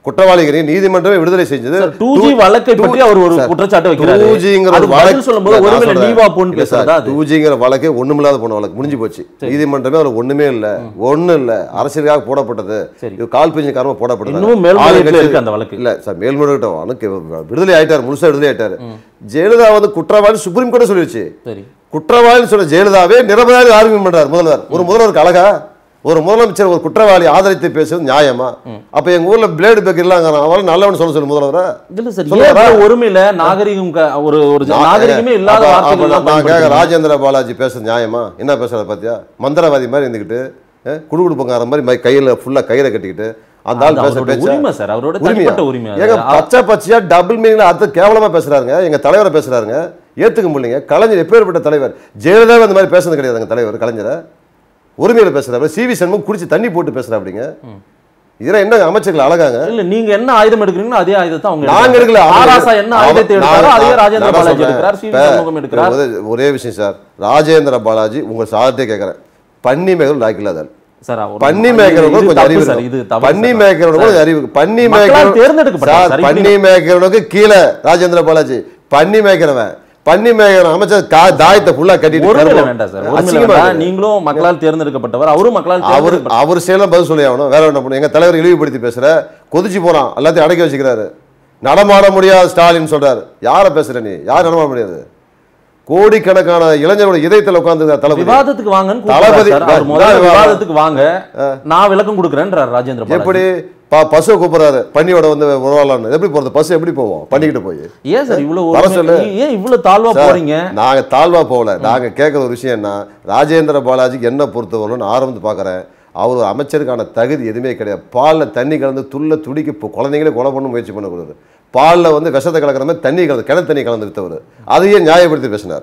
குற்றவாளிகளை நீதிமன்றமே விடுதலை செஞ்சது டூ ஜி வழக்கை பற்றி அவர் ஒரு குற்றச்சாட்டு வைக்கிறாரு 2G-ங்கிற அது ஒரு பதில் வழக்கு- சொல்லும்போது இல்ல, நான் ஒருவேளை சொல்றேன். நீவா போன்னு இல்ல சார், பேசுறதா அது 2G-ங்கிற வழக்கே ஒண்ணுமில்லாத போன வழக்கு முடிஞ்சு போச்சு நீதிமன்றமே அதுல ஒண்ணுமே இல்ல ஒண்ணு இல்ல அரசியலுக்காக போடப்பட்டது சரி. இது கால் பிஞ்சு காரணமா போடப்பட்டது இன்னமும் மேல்முறையீட்டுல இருக்கு அந்த வழக்கு இல்ல சார் மேல்முறையீட்டு வழக்கு விடுதலை ஆயிட்டாரு முழுசா விடுதலை ஆயிட்டாரு ஜெயலலிதா வந்து குற்றவாளி சுப்ரீம் கோர்ட் சொல்லிடுச்சு சரி குற்றவாளின்னு சொன்ன ஜெயலலிதாவே நிரபராதி ஆர்கியூமெண்ட் பண்றாரு முதல்வர் ஒரு முதல்வருக்கு அழகா ஒரு முதலமைச்சர் ஒரு குற்றவாளி ஆதரித்து பேசுவது நியாயமா அப்ப எங்க ஊர்ல பிளேடு பேக்கர் இல்லாங்க அவரை நல்லவன் சொல்ல சொல்லு முதல்வரை இல்ல சார் சொல்லுங்க. ஏன் இவ்வளவு ஒருமையில நாகரிகம் க- ஒரு ஒரு நாகரிகமே இல்லாத அப்ப- வார்த்தைகள் அப்ப எல்லாம் நான் கேட்க பயன்படுத்துறீங்க. ராஜேந்திர பாலாஜி பேசுறது நியாயமா என்ன பேசுறத பாத்தியா மந்திரவாதி மாதிரி இருந்துக்கிட்டு அஹ், குடுகுடுப்பங்கார மாதிரி மை- கையில ஃபுல்லா கயிறை கட்டிக்கிட்டு அந்த ஆள் அது பேச அவரோட பேச்சா உரிமை சார் அவரோட உரிமையா? தனிப்பட்ட உரிமை அது. ஏங்க பச்சை பச்சையா டபுள் மீனிங்ல அர்த்தம் கேவலமா பேசுறாருங்க எங்க தலைவரை பேசுறாருங்க ஏத்துக்க முடியலைங்க கலைஞர் எப்பேற்பட்ட தலைவர் ஜெயலலிதா அந்த மாதிரி பேசுறது கிடையாதுங்க தலைவர் கலைஞரை உரிமையில பேசுறாரு சிவி சண்முகம் குடிச்சு தண்ணி போட்டு பேசுறா அப்படிங்க இதெல்லாம் என்ன அமைச்சர்கள் அழகாங்க இல்ல நீங்க என்ன ஆயுதம் எடுக்கிறீங்களோ அதே ஆயுதத்தை அவங்க நாங்க எடுக்கல அவங்க ஆராசா என்ன அவ- ஆயுதத்தை நான் எடுத்தாரோ அதே நான் ராஜேந்திர நான் பாலாஜி சொல்றேன். எடுக்கிறார் சி இப்ப சண்முகம் எடுக்கிறார் ஒரே- ஒரே விஷயம் சார் ராஜேந்திர பாலாஜி உங்க சார்ட்டே கேட்கறேன் பன்னி மேகல் லாக்கில்லாதால் சார் அவர் பன்னி இது- மேய்க்கிறவங்க இது கொஞ்சம் தப்பு அறிவு சார், இருக்கும். இது தவறு பன்னி சார். மேய்க்கிறவங்க கொஞ்சம் அறிவு பன்னி மக்களால் மேய்க்கிறவன் தேர்ந்தெடுக்கப்பட்டார் சார் சார், இப்படி- பன்னி மேய்க்கிறவனுக்கு கீழே ராஜேந்திர பாலாஜி பன்னி மேய்க்கிறவன் பன்னி மேய்க்கிறவன் அமைச்சர் கா- தாயத்தை ஃபுல்லா கட்டிட்டு ஒருமையில கருவம். வேண்டாம் சார் ஒருமையில அசிங்கமா வேண்டாம் இருக்கு. நீங்களும் மக்களால் தேர்ந்தெடுக்கப்பட்டவர் அவரும் மக்களால் அவர் தேர்ந்தெடுக்கப்பட்டவர் அவர் செயலாம் பதில் சொல்லி ஆகணும் வேற என்ன பண்ணும் எங்க தலைவர் இழிவுபடுத்தி பேசுற கொதிச்சு போறான் எல்லாத்தையும் அடக்கி வச்சுக்கிறாரு நடமாட முடியாத ஸ்டாலின் சொல்றாரு யாரை பேசுற நீ யார் நடமாட முடியாது கோடிக்கணக்கான இளைஞரோட இதயத்தில் உட்கார்ந்து தளபதி விவாதத்துக்கு வாங்கன்னு தளபதி- கூப்பிடுறாரு சார். அவர் இதான் முதல்ல விவாதம். விவாதத்துக்கு வாங்க நான் விளக்கம் கொடுக்குறேன்றார் ராஜேந்திர பாலாஜி எப்படி ப பசுவை கூப்பிடுறாரு பன்னியோட வந்து உருவாளான்னு எப்படி போறது பஸ் எப்படி போவோம் பண்ணிக்கிட்டு போய் ஏன் சார் இவ்வளவு வர ஒருமை- சொல்லு. ஏன் இவ்வளவு தாழ்வா சார், போறீங்க நாங்க தாழ்வா போகல நாங்க கேட்குற ஒரு விஷயம் என்ன ராஜேந்திர பாலாஜிக்கு என்ன பொறுத்தவரைன்னு ஆரம்பித்து பார்க்குறேன் அவர் ஒரு அமைச்சருக்கான தகுதி எதுவுமே கிடையாது பாலில் தண்ணி கலந்து துள்ள துடிக்க இப்போ குழந்தைங்களே கொலை பண்ண முயற்சி பண்ணக்கூடாது பாலில் வந்து விஷத்தை கலக்கிற மாதிரி தண்ணி கலந்து கிணறு தண்ணி கலந்து வித்தவர் அதையே நியாயப்படுத்தி பேசினார்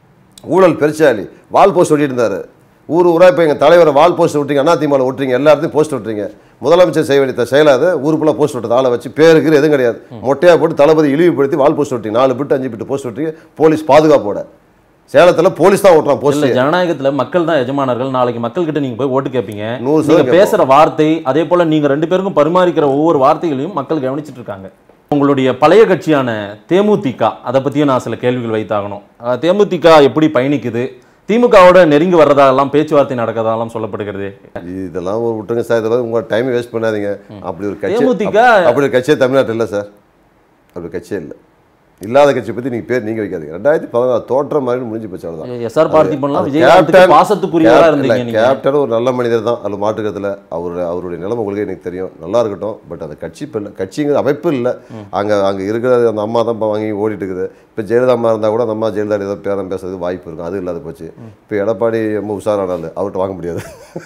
ஊழல் பெருச்சாலி வால் போஸ்ட் ஒட்டிட்டு இருந்தாரு ஊர் ஊரா இப்போ எங்கள் தலைவரை வால் போஸ்ட் விட்டீங்க அதிமுக விட்டுறீங்க எல்லா இடத்தையும் போஸ்ட் விட்டுறீங்க முதலமைச்சர் செய்ய வேண்டிய செயலாது ஊருக்குள்ள போஸ்ட் விட்டது ஆளை வச்சு பேருக்கு எதுவும் கிடையாது மொட்டையா போட்டு தளபதி இழிவுபடுத்தி வால் போஸ்ட் விட்டீங்க நாலு பிட்டு அஞ்சு பிட்டு போஸ்ட் விட்டீங்க போலீஸ் பாதுகாப்போட சேலத்தில் போலீஸ் தான் ஓட்டுறான் இல்ல போஸ்ட் ஜனநாயகத்துல மக்கள் தான் எஜமானர்கள் நாளைக்கு மக்கள் கிட்ட நீங்க போய் ஓட்டு கேட்பீங்க நூறு நீங்க சதவீதம் பேசுற வார்த்தை அதே போல நீங்க ரெண்டு பேருக்கும் பரிமாறிக்கிற ஒவ்வொரு வார்த்தைகளையும் மக்கள் கவனிச்சிட்டு இருக்காங்க உங்களுடைய பழைய கட்சியான தேமுதிக அதை பத்தியும் நான் சில கேள்விகள் வைத்தாகணும் அஹ், தேமுதிக எப்படி பயணிக்குது திமுகவோட நெருங்கி வர்றதாலாம் பேச்சுவார்த்தை நடக்கிறதாலாம் சொல்லப்படுகிறது இதெல்லாம் ஒரு விட்டுருங்க சார் இதெல்லாம் உங்க டைம் வேஸ்ட் பண்ணாதீங்க அப்படி ஒரு கட்சி தேமுதிக அப்~ அப்படி ஒரு கட்சியே தமிழ்நாட்டில் இல்லை சார் அப்படி ஒரு கட்சியே இல்லை இல்லாத கட்சியை பற்றி நீங்கள் பேர் நீங்கள் வைக்காதீங்க ரெண்டாயிரத்தி பதினாறு தோற்றம் மாதிரி முடிஞ்சு போச்சு அவ்வளோதான் எஸ் ஆர் பார்த்திபன்லாம் அது விஜயகாந்துக்கு கேப்டன் பாசத்துக்குரியவரா கேப்- இருந்தீங்க இல்ல, நீங்க கேப்டன் ஒரு நல்ல மனிதர் தான் அதில் மாற்றுக்கிறதுல அவர் அவருடைய நிலைமை உங்களுக்கு எனக்கு தெரியும் நல்லா இருக்கட்டும் பட் அந்த கட்சி இப்போ இல்லை கட்சிங்கிற அமைப்பு இல்லை அங்கே அங்கே இருக்கிற அந்த அம்மா தான் இப்போ வாங்கி ஓடிட்டு இருக்குது இப்போ ஜெயலலிதா அம்மா இருந்தால் கூட அந்த அம்மா ஜெயலலிதா ஏதோ பேரம் பேசுறதுக்கு வாய்ப்பு இருக்கும் அது இல்லாத போச்சு இப்போ எடப்பாடி ரொம்ப உஷாரானாலும் அவர்கிட்ட வாங்க முடியாது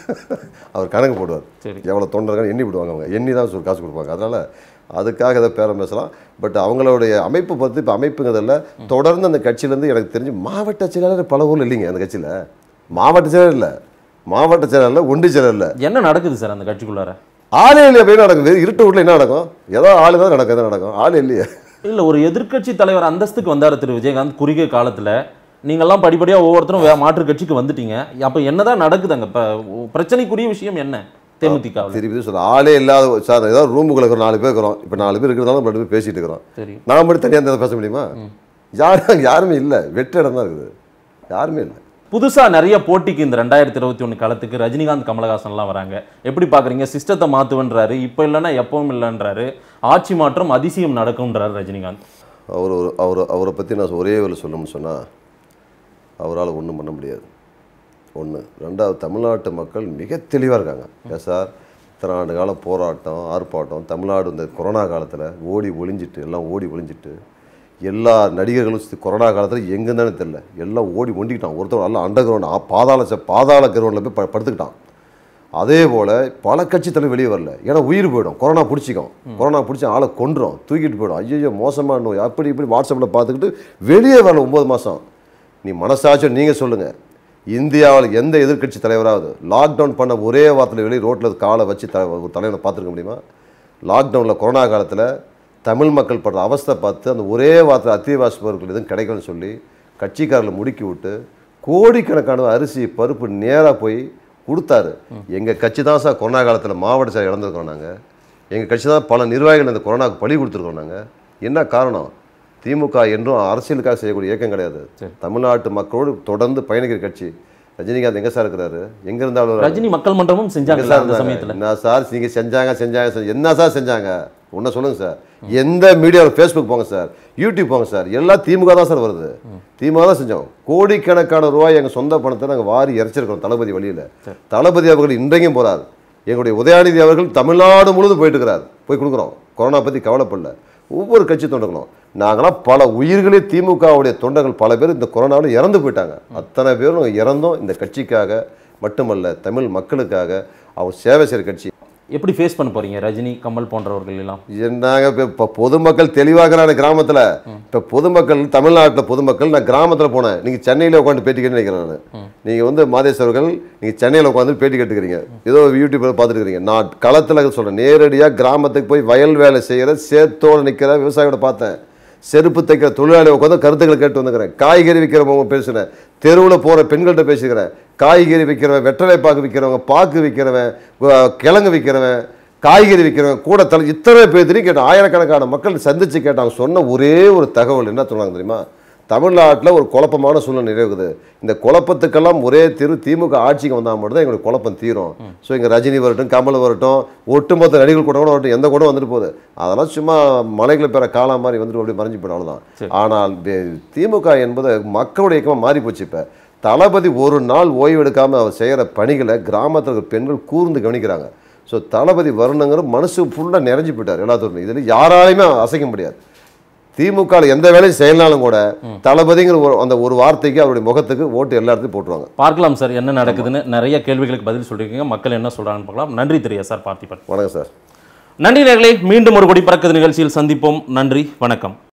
அவர் கணக்கு போடுவார் சரி. எவ்வளோ தொண்டர்கள் எண்ணி விடுவாங்க அவங்க எண்ணி தான் சொல்லி காசு கொடுப்பாங்க அதனால் அதுக்காக ஏதோ பேரம் பேசலாம் பட் அவங்களுடைய அமைப்பு பார்த்து இப்போ அமைப்புங்கிறதில்ல தொடர்ந்து அந்த கட்சியிலேருந்து எனக்கு தெரிஞ்சு மாவட்ட செயலாளர் பல ஊரில் இல்லைங்க அந்த கட்சியில் மாவட்ட செயலர் இல்லை மாவட்ட செயலர் இல்லை ஒன்றிய செயலர் இல்லை என்ன நடக்குது சார் அந்த கட்சிக்குள்ளார ஆளே இல்லையா அப்படின்னு நடக்குது இருட்டு வீட்டில் என்ன நடக்கும் ஏதோ ஆளு தான் நடக்கும் எதாவது நடக்கும் ஆள் இல்லையே இல்ல ஒரு எதிர்க்கட்சி தலைவர் அந்தஸ்துக்கு வந்தாரு திரு விஜயகாந்த் குறுகிய காலத்துல நீங்கெல்லாம் படிப்படியா ஒவ்வொருத்தரும் வே- மாற்று கட்சிக்கு வந்துட்டீங்க அப்ப என்னதான் நடக்குது அங்க இப்ப பிரச்சனைக்குரிய விஷயம் என்ன தேமுதிகவில் திருப்பி சொல்ல ஆளே இல்லாத ஒரு- சார் ஏதோ ரூமுக்குள்ள இருக்கிற நாலு பேர் இருக்கிறோம் இப்போ நாலு பேர் இருக்கிறதால நம்ம ரெண்டு பேர் பேசிட்டு இருக்கிறோம் சரி நான் மட்டும் தனியாக இருந்தால் பேச முடியுமா யாரும் அங்கே யாருமே இல்லை வெற்ற இடம் தான் இருக்குது யாருமே இல்லை புதுசா நிறைய போட்டிக்கு இந்த ரெண்டாயிரத்தி இருபத்தி ஒண்ணு காலத்துக்கு ரஜினிகாந்த் கமலஹாசன்லாம் வராங்க எப்படி பாக்குறீங்க சிஸ்டத்தை மாத்துவன்றாரு இப்போ இல்லைன்னா எப்பவும் இல்லைன்றாரு ஆட்சி மாற்றம் அதிசயம் நடக்கும்ன்றாரு ரஜினிகாந்த் அவர் ஒரு அவர் அவரை பற்றி நான் ஒரே ஒரு சொல்லணும்னு சொன்னால் அவரால் ஒன்றும் பண்ண முடியாது ஒன்று ரெண்டாவது தமிழ்நாட்டு மக்கள் மிக தெளிவாக இருக்காங்க ஏன் சார் இத்தனை ஆண்டு கால போராட்டம் ஆர்ப்பாட்டம் தமிழ்நாடு இந்த கொரோனா காலத்தில் ஓடி ஒளிஞ்சிட்டு எல்லாம் ஓடி ஒளிஞ்சிட்டு எல்லா நடிகர்களும் சி- கொரோனா காலத்தில் எங்கேருந்தானே தெரில எல்லாம் ஓடி ஒண்டிக்கிட்டான் ஒருத்தர் எல்லாம் அண்டர் கிரவுண்ட் பாதாள ச- பாதாள கிரவுண்டில் போய் ப- படுத்துக்கிட்டான் அதே போல் பல கட்சி தலைவர் வெளியே வரல ஏன்னா உயிர் போயிடும் கொரோனா பிடிச்சிக்கும் கொரோனா பிடிச்சி ஆளை கொன்றோம் தூக்கிட்டு போயிடும் ஐயோ மோசமான நோய் அப்படி இப்படி வாட்ஸ்அப்பில் பார்த்துக்கிட்டு வெளியே வரல ஒம்பது மாதம் நீ மனசாட்சியம் நீங்கள் சொல்லுங்கள் இந்தியாவில் எந்த எதிர்க்கட்சி தலைவராவது லாக்டவுன் பண்ண ஒரே வாரத்தில் வெளியே ரோட்டில் காலை வச்சு த ஒரு தலைவனை பார்த்துருக்க முடியுமா லாக்டவுனில் கொரோனா காலத்தில் தமிழ் மக்கள் படுற அவஸ்தை பார்த்து அந்த ஒரே வாரத்தில் அத்தியாவசிய பொருட்கள் எதுவும் கிடைக்கலன்னு சொல்லி கட்சிக்காரர்களை முடுக்கி விட்டு கோடிக்கணக்கான அரிசி பருப்பு நேராக போய் கொடுத்தாரு எங்கள் கட்சி தான் சார் கொரோனா காலத்தில் மாவட்ட செயலர் இழந்திருக்கோம் நாங்கள் எங்கள் கட்சி தான் பல நிர்வாகிகள் இந்த கொரோனாவுக்கு பலி கொடுத்துருக்கோம் நாங்கள் என்ன காரணம் திமுக என்றும் அரசியலுக்காக செய்யக்கூடிய இயக்கம் கிடையாது சரி. தமிழ்நாட்டு மக்களோடு தொடர்ந்து பயணிக்கிற கட்சி ரஜினிகாந்த் எங்கே சார் இருக்கிறாரு எங்கே இருந்தாலும் ரஜினி மக்கள் மன்றமும் எங்க செஞ்சாங்க சார் அந்த இருந்தாங்க? சமயத்துல என்ன சார் நீங்க செஞ்சாங்க செஞ்சாங்க செஞ்ச- என்ன சார் செஞ்சாங்க ஒன்றை சொல்லுங்க சார் எந்த மீடியாவில் ஃபேஸ்புக் போங்க சார் யூடியூப் போங்க சார் எல்லாம் திமுக தான் சார் வருது திமுக தான் செஞ்சோம் கோடிக்கணக்கான ரூபாய் எங்கள் சொந்த பணத்தை நாங்கள் வாரி இறைச்சிருக்கோம் தளபதி வழியில் தளபதி அவர்கள் இன்றைக்கும் போறார் எங்களுடைய உதயாநிதி அவர்கள் தமிழ்நாடு முழுவதும் போயிட்டு இருக்கிறார் போய் கொடுக்குறோம் கொரோனா பற்றி கவலைப்படல ஒவ்வொரு கட்சி தொண்டர்களும் நாங்களாம் பல உயிர்களே திமுகவுடைய தொண்டர்கள் பல பேர் இந்த கொரோனாவில் இறந்து போயிட்டாங்க அத்தனை பேரும் நாங்கள் இறந்தோம் இந்த கட்சிக்காக மட்டுமல்ல தமிழ் மக்களுக்காக அவர் சேவை செய்கிற கட்சி எப்படி ஃபேஸ் பண்ண போறீங்க ரஜினி கமல் போன்றவர்கள் எல்லாம் என்னங்க இப்போ இப்போ பொதுமக்கள் தெளிவாகிறான கிராமத்தில் இப்போ பொதுமக்கள் தமிழ்நாட்டில் பொதுமக்கள் நான் கிராமத்தில் போனேன் நீங்கள் சென்னையில் உட்காந்து பேட்டி கேட்டு நினைக்கிறேன் நான் நீங்கள் வந்து மாதேஸ்வர்கள் நீங்கள் சென்னையில் உட்காந்து பேட்டி கேட்டுக்கிறீங்க ஏதோ யூடியூப்பில் பார்த்துருக்கிறீங்க நான் களத்தில் சொல்கிறேன் நேரடியாக கிராமத்துக்கு போய் வயல் வேலை செய்கிற சேத்தோடு நிற்கிற விவசாயியோட பார்த்தேன் செருப்பு தைக்கிற தொழிலாளி உட்காந்து கருத்துக்களை கேட்டு வந்துக்கிறேன் காய்கறி விற்கிறவங்க பேசுகிறேன் தெருவில் போகிற பெண்கள்கிட்ட பேசிக்கிறேன் காய்கறி விற்கிறவன் வெற்றலை பாக்கு விற்கிறவங்க பாக்கு விற்கிறவன் கு- கிழங்கு விற்கிறவன் காய்கறி விற்கிறவன் கூட தலை இத்தனை பேர்த்தையும் கேட்டேன் ஆயிரக்கணக்கான மக்கள் சந்திச்சு கேட்டாங்க சொன்ன ஒரே ஒரு தகவல் என்ன சொன்னாங்க தெரியுமா தமிழ்நாட்டில் ஒரு குழப்பமான சூழ்நிலை நிலவுது இந்த குழப்பத்துக்கெல்லாம் ஒரே திரு திமுக ஆட்சிக்கு வந்தால் மட்டும்தான் எங்களுக்கு குழப்பம் தீரும் ஸோ இங்கே ரஜினி வரட்டும் கமல் வரட்டும் ஒட்டுமொத்த நடிகர் கூட்டம் கூட வரட்டும் எந்த கூடம் வந்துட்டு போகுது அதெல்லாம் சும்மா மலைகளை பெற காலம் மாதிரி வந்துட்டு அப்படி மறைஞ்சு போயிடும் அவ்வளோதான் ஆனால் வே- திமுக என்பது மக்களுடைய இயக்கமாக மாறி போச்சு இப்போ தளபதி ஒரு நாள் ஓய்வு எடுக்காமல் அவர் செய்கிற பணிகளை கிராமத்தில் இருக்கிற பெண்கள் கூர்ந்து கவனிக்கிறாங்க ஸோ தளபதி வரணுங்கிற மனசு ஃபுல்லாக நிறைஞ்சு போயிட்டார் எல்லாத்துக்கும் இதில் யாராலையுமே அசைக்க முடியாது திமுக ல எந்த வேலையும் செய்யலாலும் கூட தளபதிங்கிற ஒரு அந்த ஒரு வார்த்தைக்கு அவருடைய முகத்துக்கு ஓட்டு எல்லா இடத்துலையும் போட்டுருவாங்க பார்க்கலாம் சார் என்ன நடக்குதுன்னு நிறைய கேள்விகளுக்கு பதில் சொல்லியிருக்கீங்க மக்கள் என்ன சொல்றாங்கன்னு பார்க்கலாம் நன்றி தெரியா சார் பார்த்திபன் வணக்கம் சார் நன்றி நேர்களே மீண்டும் ஒரு கொடி பறக்குது நிகழ்ச்சியில் சந்திப்போம் நன்றி வணக்கம்